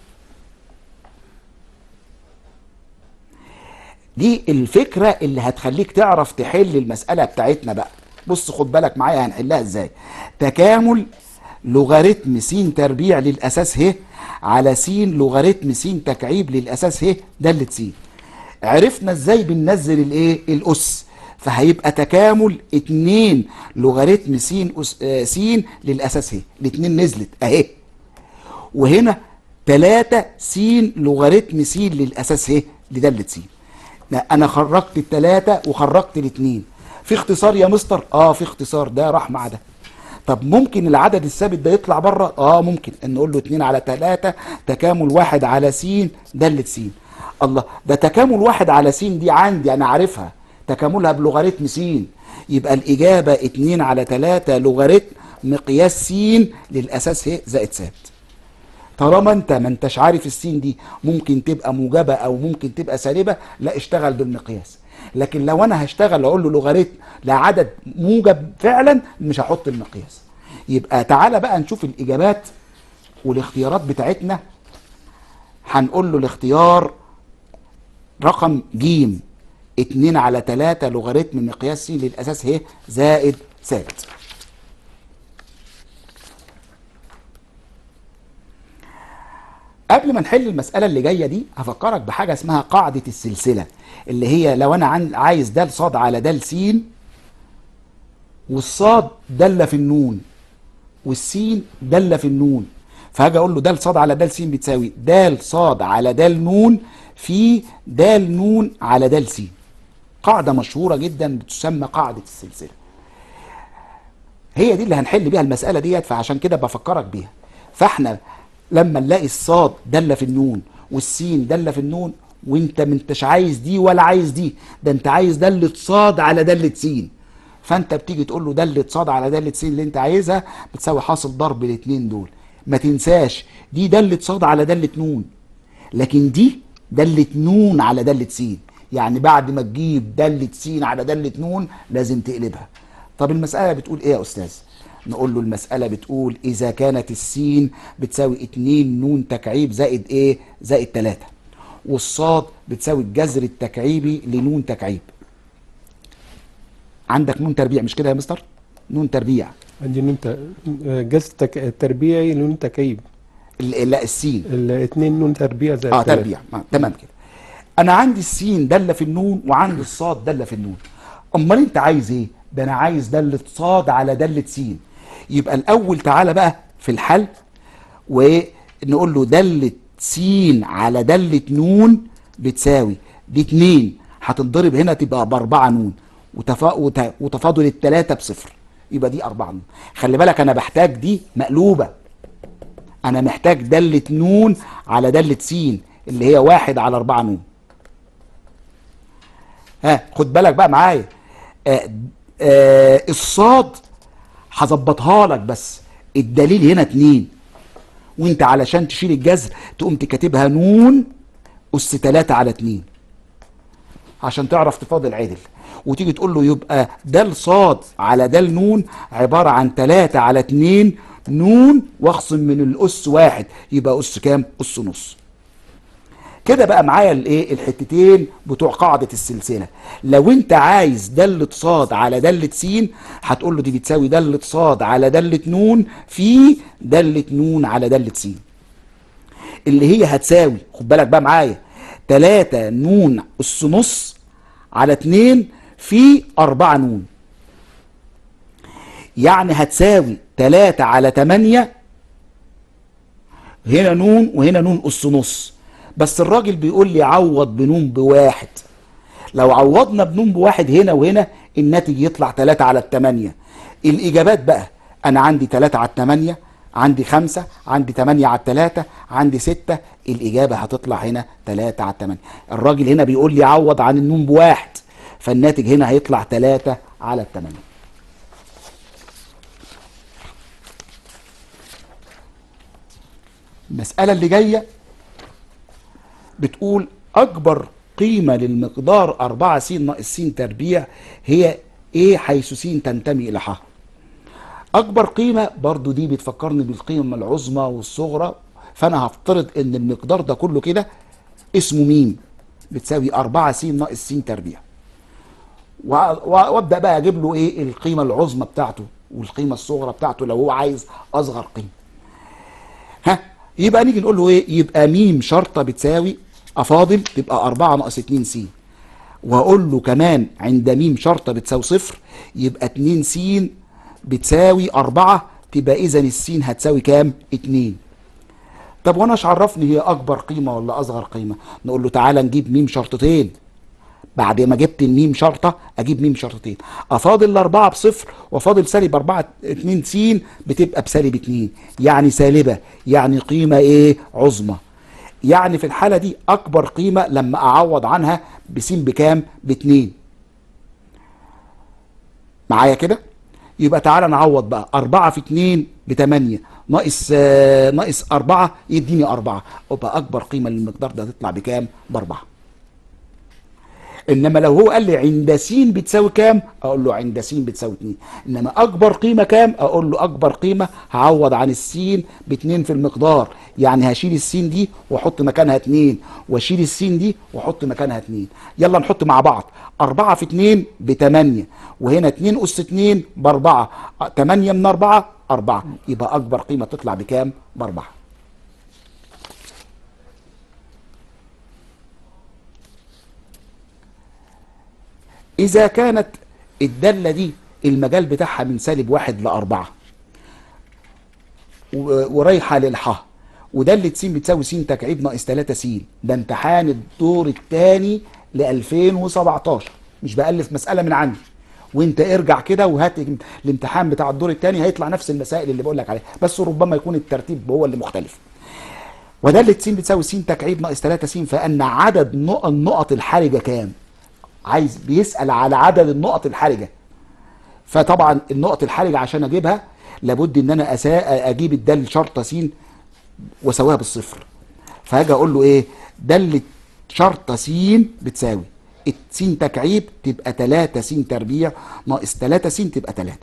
دي الفكرة اللي هتخليك تعرف تحل المسألة بتاعتنا بقى بص خد بالك معايا هنحلها ازاي تكامل لوغاريتم س تربيع للأساس ه على س لوغاريتم س تكعيب للأساس ه دالة س عرفنا ازاي بننزل الايه الأس فهيبقى تكامل 2 لوغاريتم س أس آه، س للأساس ه الاتنين نزلت اهي وهنا 3 س لوغاريتم س للأساس ه لدالة س لا انا خرجت التلاتة وخرجت الاتنين في اختصار يا مستر اه في اختصار ده راح مع ده طب ممكن العدد الثابت ده يطلع بره اه ممكن ان نقول له 2 على 3 تكامل واحد على س دالة س الله ده تكامل واحد على س دي عندي انا عارفها تكاملها بلوغاريتم س يبقى الاجابه 2 على 3 لوغاريتم مقياس س للاساس ه زائد ثابت طالما انت ما انتش عارف السين دي ممكن تبقى موجبه او ممكن تبقى سالبه لا اشتغل بالمقياس لكن لو انا هشتغل اقول له لوغاريتم لعدد موجب فعلا مش هحط المقياس يبقى تعالى بقى نشوف الاجابات والاختيارات بتاعتنا هنقول له الاختيار رقم ج 2 على 3 لوغاريتم مقياس س للاساس ه زائد ثابت قبل ما نحل المسألة اللي جاية دي هفكرك بحاجة اسمها قاعدة السلسلة اللي هي لو أنا عن- عايز د صاد على د س والصاد دالة في النون والسين دالة في النون فهاجي أقول له د صاد على د س بتساوي د صاد على د نون في د نون على د س قاعدة مشهورة جدا بتسمى قاعدة السلسلة هي دي اللي هنحل بيها المسألة ديت فعشان كده بفكرك بيها فاحنا لما نلاقي الصاد دالة في النون والسين دالة في النون وانت ما انتش عايز دي ولا عايز دي ده انت عايز دالة صاد على دالة سين فانت بتيجي تقول له دالة صاد على دالة سين اللي انت عايزها بتساوي حاصل ضرب الاتنين دول ما تنساش دي دالة صاد على دالة نون لكن دي دالة نون على دالة سين يعني بعد ما تجيب دالة سين على دالة نون لازم تقلبها طب المسألة بتقول ايه يا أستاذ؟ نقول له المسألة بتقول إذا كانت السين بتساوي 2 نون تكعيب زائد ايه؟ زائد 3 والصاد بتساوي الجذر التكعيبي لنون تكعيب عندك نون تربيع مش كده يا مستر؟ نون تربيع عندي نون ت- جذر تك... تربيعي لنون تكعيب ال- لا السين الاثنين نون تربيع زي اه التلاتة. تربيع آه تمام كده انا عندي السين داله في النون وعندي الصاد داله في النون امال انت عايز ايه ده انا عايز داله صاد على داله سين يبقى الاول تعالى بقى في الحل ونقول له داله سين على داله نون بتساوي دي اتنين هتنضرب هنا تبقى باربعه نون وتفا... وت... وتفاضل التلاته بصفر يبقى دي اربعه نون خلي بالك انا بحتاج دي مقلوبه انا محتاج دالة نون على دالة سين اللي هي واحد على اربعة نون ها خد بالك بقى معايا آه آه الصاد هظبطها لك بس الدليل هنا اتنين وانت علشان تشيل الجذر تقوم تكاتبها نون اس تلاتة على اتنين عشان تعرف تفاضل عدل وتيجي تقول له يبقى دال صاد على دال نون عبارة عن تلاتة على اتنين نون واخصم من الأس واحد يبقى أس كام؟ أس نص كده بقى معايا الايه الحتتين بتوع قاعده السلسله لو انت عايز داله صاد على داله س هتقول له دي بتساوي داله صاد على داله نون في داله نون على داله س اللي هي هتساوي خد بالك بقى معايا 3 نون اس نص على 2 في 4 نون يعني هتساوي 3 على 8 هنا نون وهنا نون اس نص بس الراجل بيقول لي عوض بنون بواحد لو عوضنا بنون بواحد هنا وهنا الناتج يطلع 3 على التمانية الإجابات بقى أنا عندي 3 على التمانية عندي خمسة عندي 8 على التلاتة عندي ستة الإجابة هتطلع هنا 3 على التمانية الراجل هنا بيقول لي عوض عن النون بواحد فالناتج هنا هيطلع 3 على التمانية المسألة اللي جاية بتقول أكبر قيمة للمقدار 4 س ناقص س تربيع هي إيه حيث س تنتمي إلى ح أكبر قيمة برضو دي بتفكرني بالقيمة العظمى والصغرى فأنا هفترض إن المقدار ده كله كده اسمه ميم بتساوي 4 س ناقص س تربيع و- و- وابدا بقى اجيب له ايه القيمه العظمى بتاعته والقيمه الصغرى بتاعته لو هو عايز اصغر قيمه ها يبقى نيجي نقول له ايه يبقى ميم شرطه بتساوي افاضل تبقى 4 ناقص 2 س واقول له كمان عند ميم شرطه بتساوي صفر يبقى 2 س بتساوي 4 تبقى اذا السين هتساوي كام 2 طب وانا ايش عرفني هي اكبر قيمه ولا اصغر قيمه نقول له تعالى نجيب ميم شرطتين بعد ما جبت الميم شرطه اجيب ميم شرطتين افاضل الاربعه بصفر وافاضل سالب 4 2 س بتبقى بسالب 2 يعني سالبه يعني قيمه ايه عظمى يعني في الحاله دي اكبر قيمه لما اعوض عنها بس بكام باتنين معايا كده يبقى تعالى نعوض بقى 4 في 2 ب 8 ناقص آه، ناقص 4 يديني 4 يبقى اكبر قيمه للمقدار ده تطلع بكام باربعه انما لو هو قال لي عند س بتساوي كام اقول له عند س بتساوي 2 انما اكبر قيمه كام اقول له اكبر قيمه هعوض عن السين باتنين في المقدار يعني هشيل السين دي واحط مكانها 2 واشيل السين دي واحط مكانها 2 يلا نحط مع بعض 4 في 2 ب 8 وهنا 2 اس 2 ب 4 8 من 4 4 يبقى اكبر قيمه تطلع بكام ب 4 إذا كانت الدالة دي المجال بتاعها من سالب واحد لأربعة و- ورايحة للحاء ودالة س بتساوي س تكعيب ناقص 3 س ده امتحان الدور الثاني ل 2017 مش بألف مسألة من عندي وانت ارجع كده وهات الامتحان بتاع الدور الثاني هيطلع نفس المسائل اللي بقول لك عليها بس ربما يكون الترتيب هو اللي مختلف ودالة س بتساوي س تكعيب ناقص 3 س فان عدد نق- النقط الحرجه كام عايز بيسال على عدد النقط الحرجه فطبعا النقط الحرجه عشان اجيبها لابد ان انا أسا اجيب الدال شرطه س واساويها بالصفر فهاجي اقول له ايه داله شرطه س بتساوي س تكعيب تبقى 3 س تربيع ناقص 3 س تبقى 3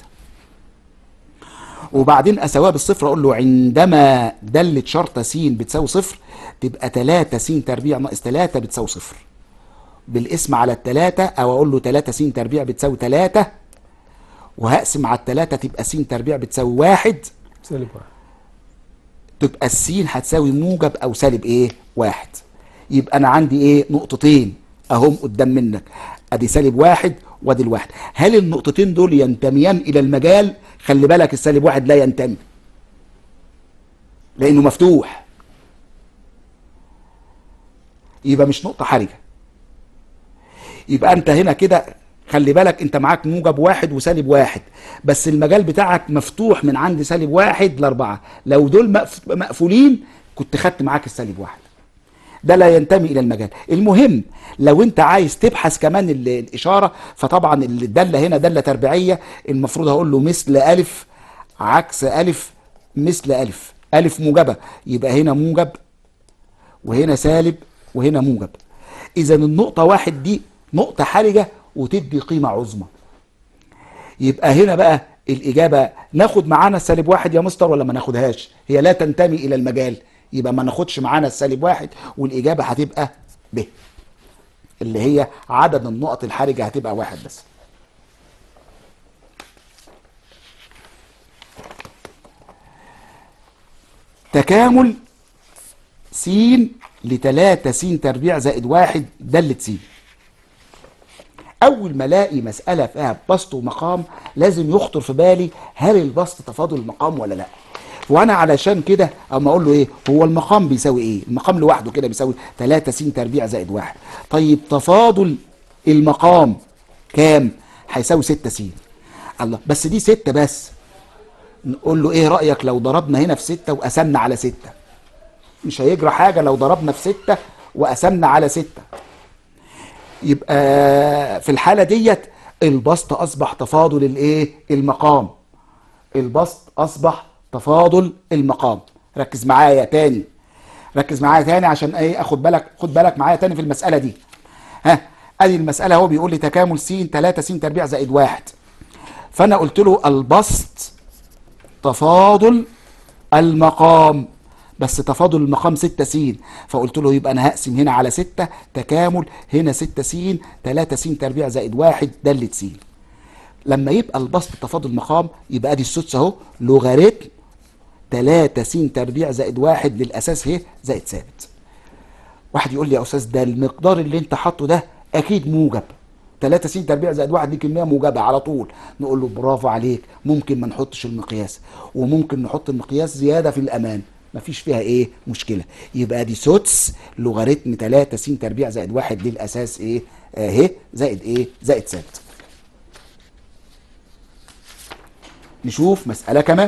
وبعدين اساويها بالصفر اقول له عندما دالة شرطة س بتساوي صفر تبقى 3 س تربيع ناقص 3 بتساوي صفر بالاسم على التلاتة او اقول له 3 س تربيع بتساوي 3 وهقسم على التلاتة تبقى س تربيع بتساوي واحد سالب واحد تبقى السين هتساوي موجب او سالب ايه واحد يبقى انا عندي ايه نقطتين اهم قدام منك ادي سالب واحد وادي الواحد هل النقطتين دول ينتميان الى المجال خلي بالك السالب واحد لا ينتمي لانه مفتوح يبقى مش نقطة حرجة يبقى انت هنا كده خلي بالك انت معاك موجب واحد وسالب واحد بس المجال بتاعك مفتوح من عند سالب واحد لاربعة لو دول مقف- مقفولين كنت خدت معاك السالب واحد ده لا ينتمي الى المجال المهم لو انت عايز تبحث كمان ال- الاشاره فطبعا الداله هنا داله تربيعيه المفروض هقول له مثل الف عكس الف مثل الف الف موجبه يبقى هنا موجب وهنا سالب وهنا موجب اذا النقطه واحد دي نقطه حرجه وتدي قيمه عظمى يبقى هنا بقى الإجابة ناخد معانا السالب واحد يا مستر ولا ما ناخدهاش هي لا تنتمي إلى المجال يبقى ما ناخدش معانا السالب واحد والإجابة هتبقى ب اللي هي عدد النقط الحرجة هتبقى واحد بس تكامل س لتلاتة س تربيع زائد واحد دالة س اول ما الاقي مساله فيها بسط ومقام لازم يخطر في بالي هل البسط تفاضل المقام ولا لا وانا علشان كده اما اقول له ايه هو المقام بيساوي ايه المقام لوحده كده بيساوي 3 س تربيع زائد واحد طيب تفاضل المقام كام هيساوي 6 س الله بس دي 6 بس نقول له ايه رايك لو ضربنا هنا في 6 وقسمنا على 6 مش هيجرى حاجه لو ضربنا في 6 وقسمنا على 6 يبقى في الحالة ديت البسط أصبح تفاضل الإيه؟ المقام. البسط أصبح تفاضل المقام. ركز معايا تاني. ركز معايا تاني عشان إيه آخد بالك خد بالك معايا تاني في المسألة دي. ها أدي المسألة هو بيقول لي تكامل س 3 س تربيع زائد واحد. فأنا قلت له البسط تفاضل المقام بس تفاضل المقام 6 س فقلت له يبقى انا هقسم هنا على 6 تكامل هنا 6 س 3 س تربيع زائد 1 دالة س لما يبقى البسط تفاضل مقام يبقى ادي السدس اهو لوغاريتم 3 س تربيع زائد 1 للاساس اهي زائد ثابت واحد يقول لي يا استاذ ده المقدار اللي انت حاطه ده اكيد موجب 3 س تربيع زائد 1 دي كميه موجبه على طول نقول له برافو عليك ممكن ما نحطش المقياس وممكن نحط المقياس زياده في الامان مفيش فيها ايه مشكله يبقى دي سدس لوغاريتم 3 س تربيع زائد 1 للاساس ايه اهي زائد ايه زائد ثابت نشوف مساله كمان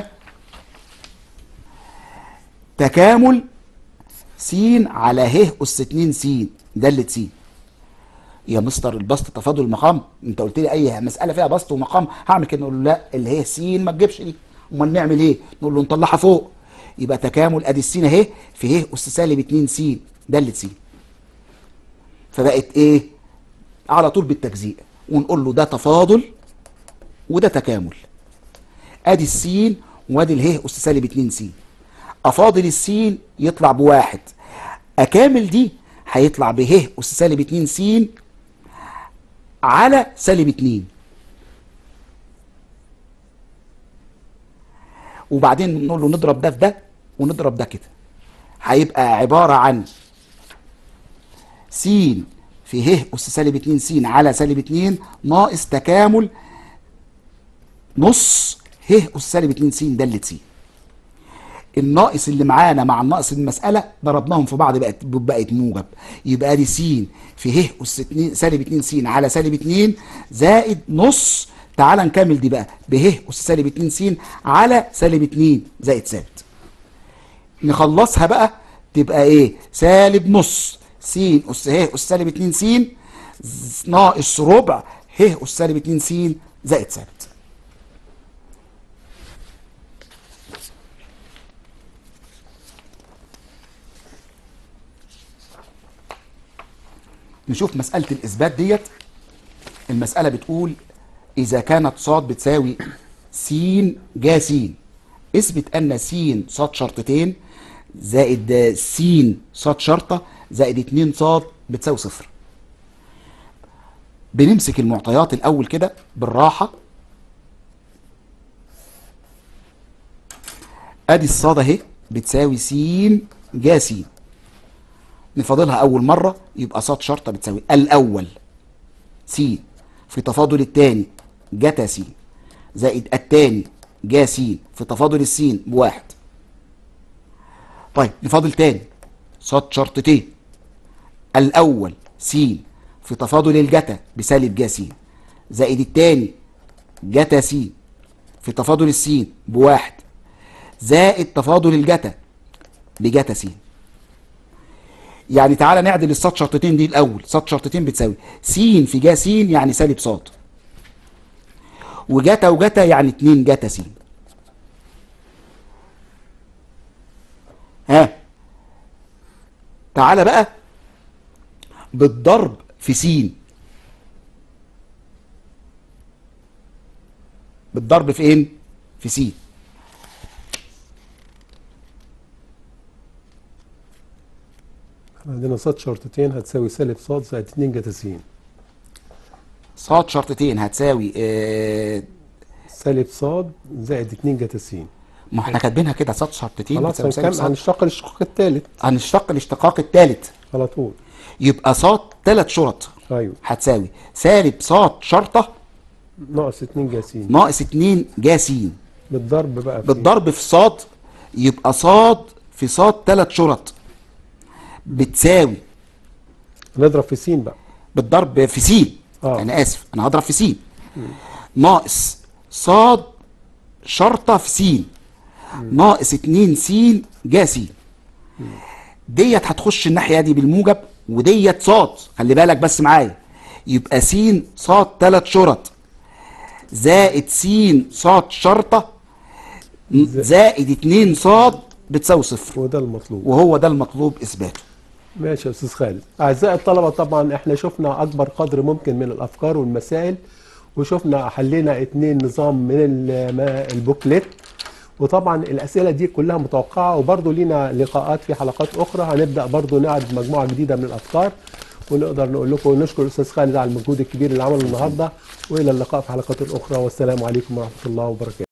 تكامل س على ه اس 2 س دالة س يا مستر البسط تفاضل المقام انت قلت لي اي مساله فيها بسط ومقام هعمل كده نقول له لا اللي هي س ما تجيبش دي امال نعمل ايه نقول له نطلعها فوق يبقى تكامل ادي السين اهي في ه اس سالب 2 س دالة س فبقت ايه على طول بالتجزيء ونقول له ده تفاضل وده تكامل ادي السين وادي اله اس سالب 2 س افاضل السين يطلع بواحد اكامل دي هيطلع به اس سالب 2 س على سالب 2 وبعدين نقول له نضرب ده في ده ونضرب ده كده هيبقى عبارة عن س في ه أس سالب 2 س على سالب 2 ناقص تكامل نص ه أس سالب 2 س دالة س الناقص اللي معانا مع الناقص المسألة ضربناهم في بعض بقت بقت موجب يبقى دي س في ه أس 2 سالب 2 س على سالب 2 زائد نص تعال نكمل دي بقى به أس سالب 2 س على سالب 2 زائد سالب نخلصها بقى تبقى ايه سالب نص س أس ه أس سالب 2 س ناقص ربع ه أس سالب 2 س زائد سالب نشوف مسألة الإثبات ديت المسألة بتقول إذا كانت ص بتساوي س جا س اثبت أن س ص شرطتين زائد س ص شرطة زائد 2 ص بتساوي صفر بنمسك المعطيات الأول كده بالراحة أدي الصاد أهي بتساوي س جا س نفاضلها أول مرة يبقى ص شرطة بتساوي الأول س في تفاضل الثاني جتا س زائد الثاني جا س في تفاضل السين بواحد طيب نفاضل تاني ص شرطتين الأول س في تفاضل الجتا بسالب جا س زائد الثاني جتا س في تفاضل السين بواحد زائد تفاضل الجتا بجتا س يعني تعالى نعدل الصاد شرطتين دي الاول صاد شرطتين بتساوي س في جا س يعني سالب صاد وجتا وجتا يعني 2 جتا س ها تعالى بقى بالضرب في س بالضرب فين في س عندنا صاد شرطتين هتساوي سالب صاد زائد 2 جتا س صاد شرطتين هتساوي آه سالب صاد زائد 2 جتا س ما احنا كاتبينها كده صاد شرطتين خلاص بتساوي سالب هنكمل صاد هنشتق الاشتقاق الثالث هنشتق الاشتقاق الثالث على طول يبقى صاد ثلاث شرط ايوه هتساوي سالب صاد شرطه ناقص 2 جا س ناقص 2 جا س بالضرب بقى في بالضرب في صاد يبقى صاد في صاد ثلاث شرط بتساوي نضرب في س بقى بالضرب في س آه. انا اسف انا هضرب في س ناقص صاد شرطه في س ناقص 2 س جا س ديت هتخش الناحيه دي بالموجب وديت صاد خلي بالك بس معايا يبقى س صاد ثلاث شرط زائد س صاد شرطه زائد 2 صاد بتساوي صفر وده المطلوب وهو ده المطلوب اثباته ماشي يا استاذ خالد اعزائي الطلبه طبعا احنا شفنا اكبر قدر ممكن من الافكار والمسائل وشفنا حلينا اتنين نظام من ال- ما- البوكلت وطبعا الاسئله دي كلها متوقعه وبرضه لينا لقاءات في حلقات اخرى هنبدا برضه نعرض مجموعه جديده من الافكار ونقدر نقول لكم ونشكر الاستاذ خالد على المجهود الكبير اللي عمله النهارده والى اللقاء في حلقات اخرى والسلام عليكم ورحمه الله وبركاته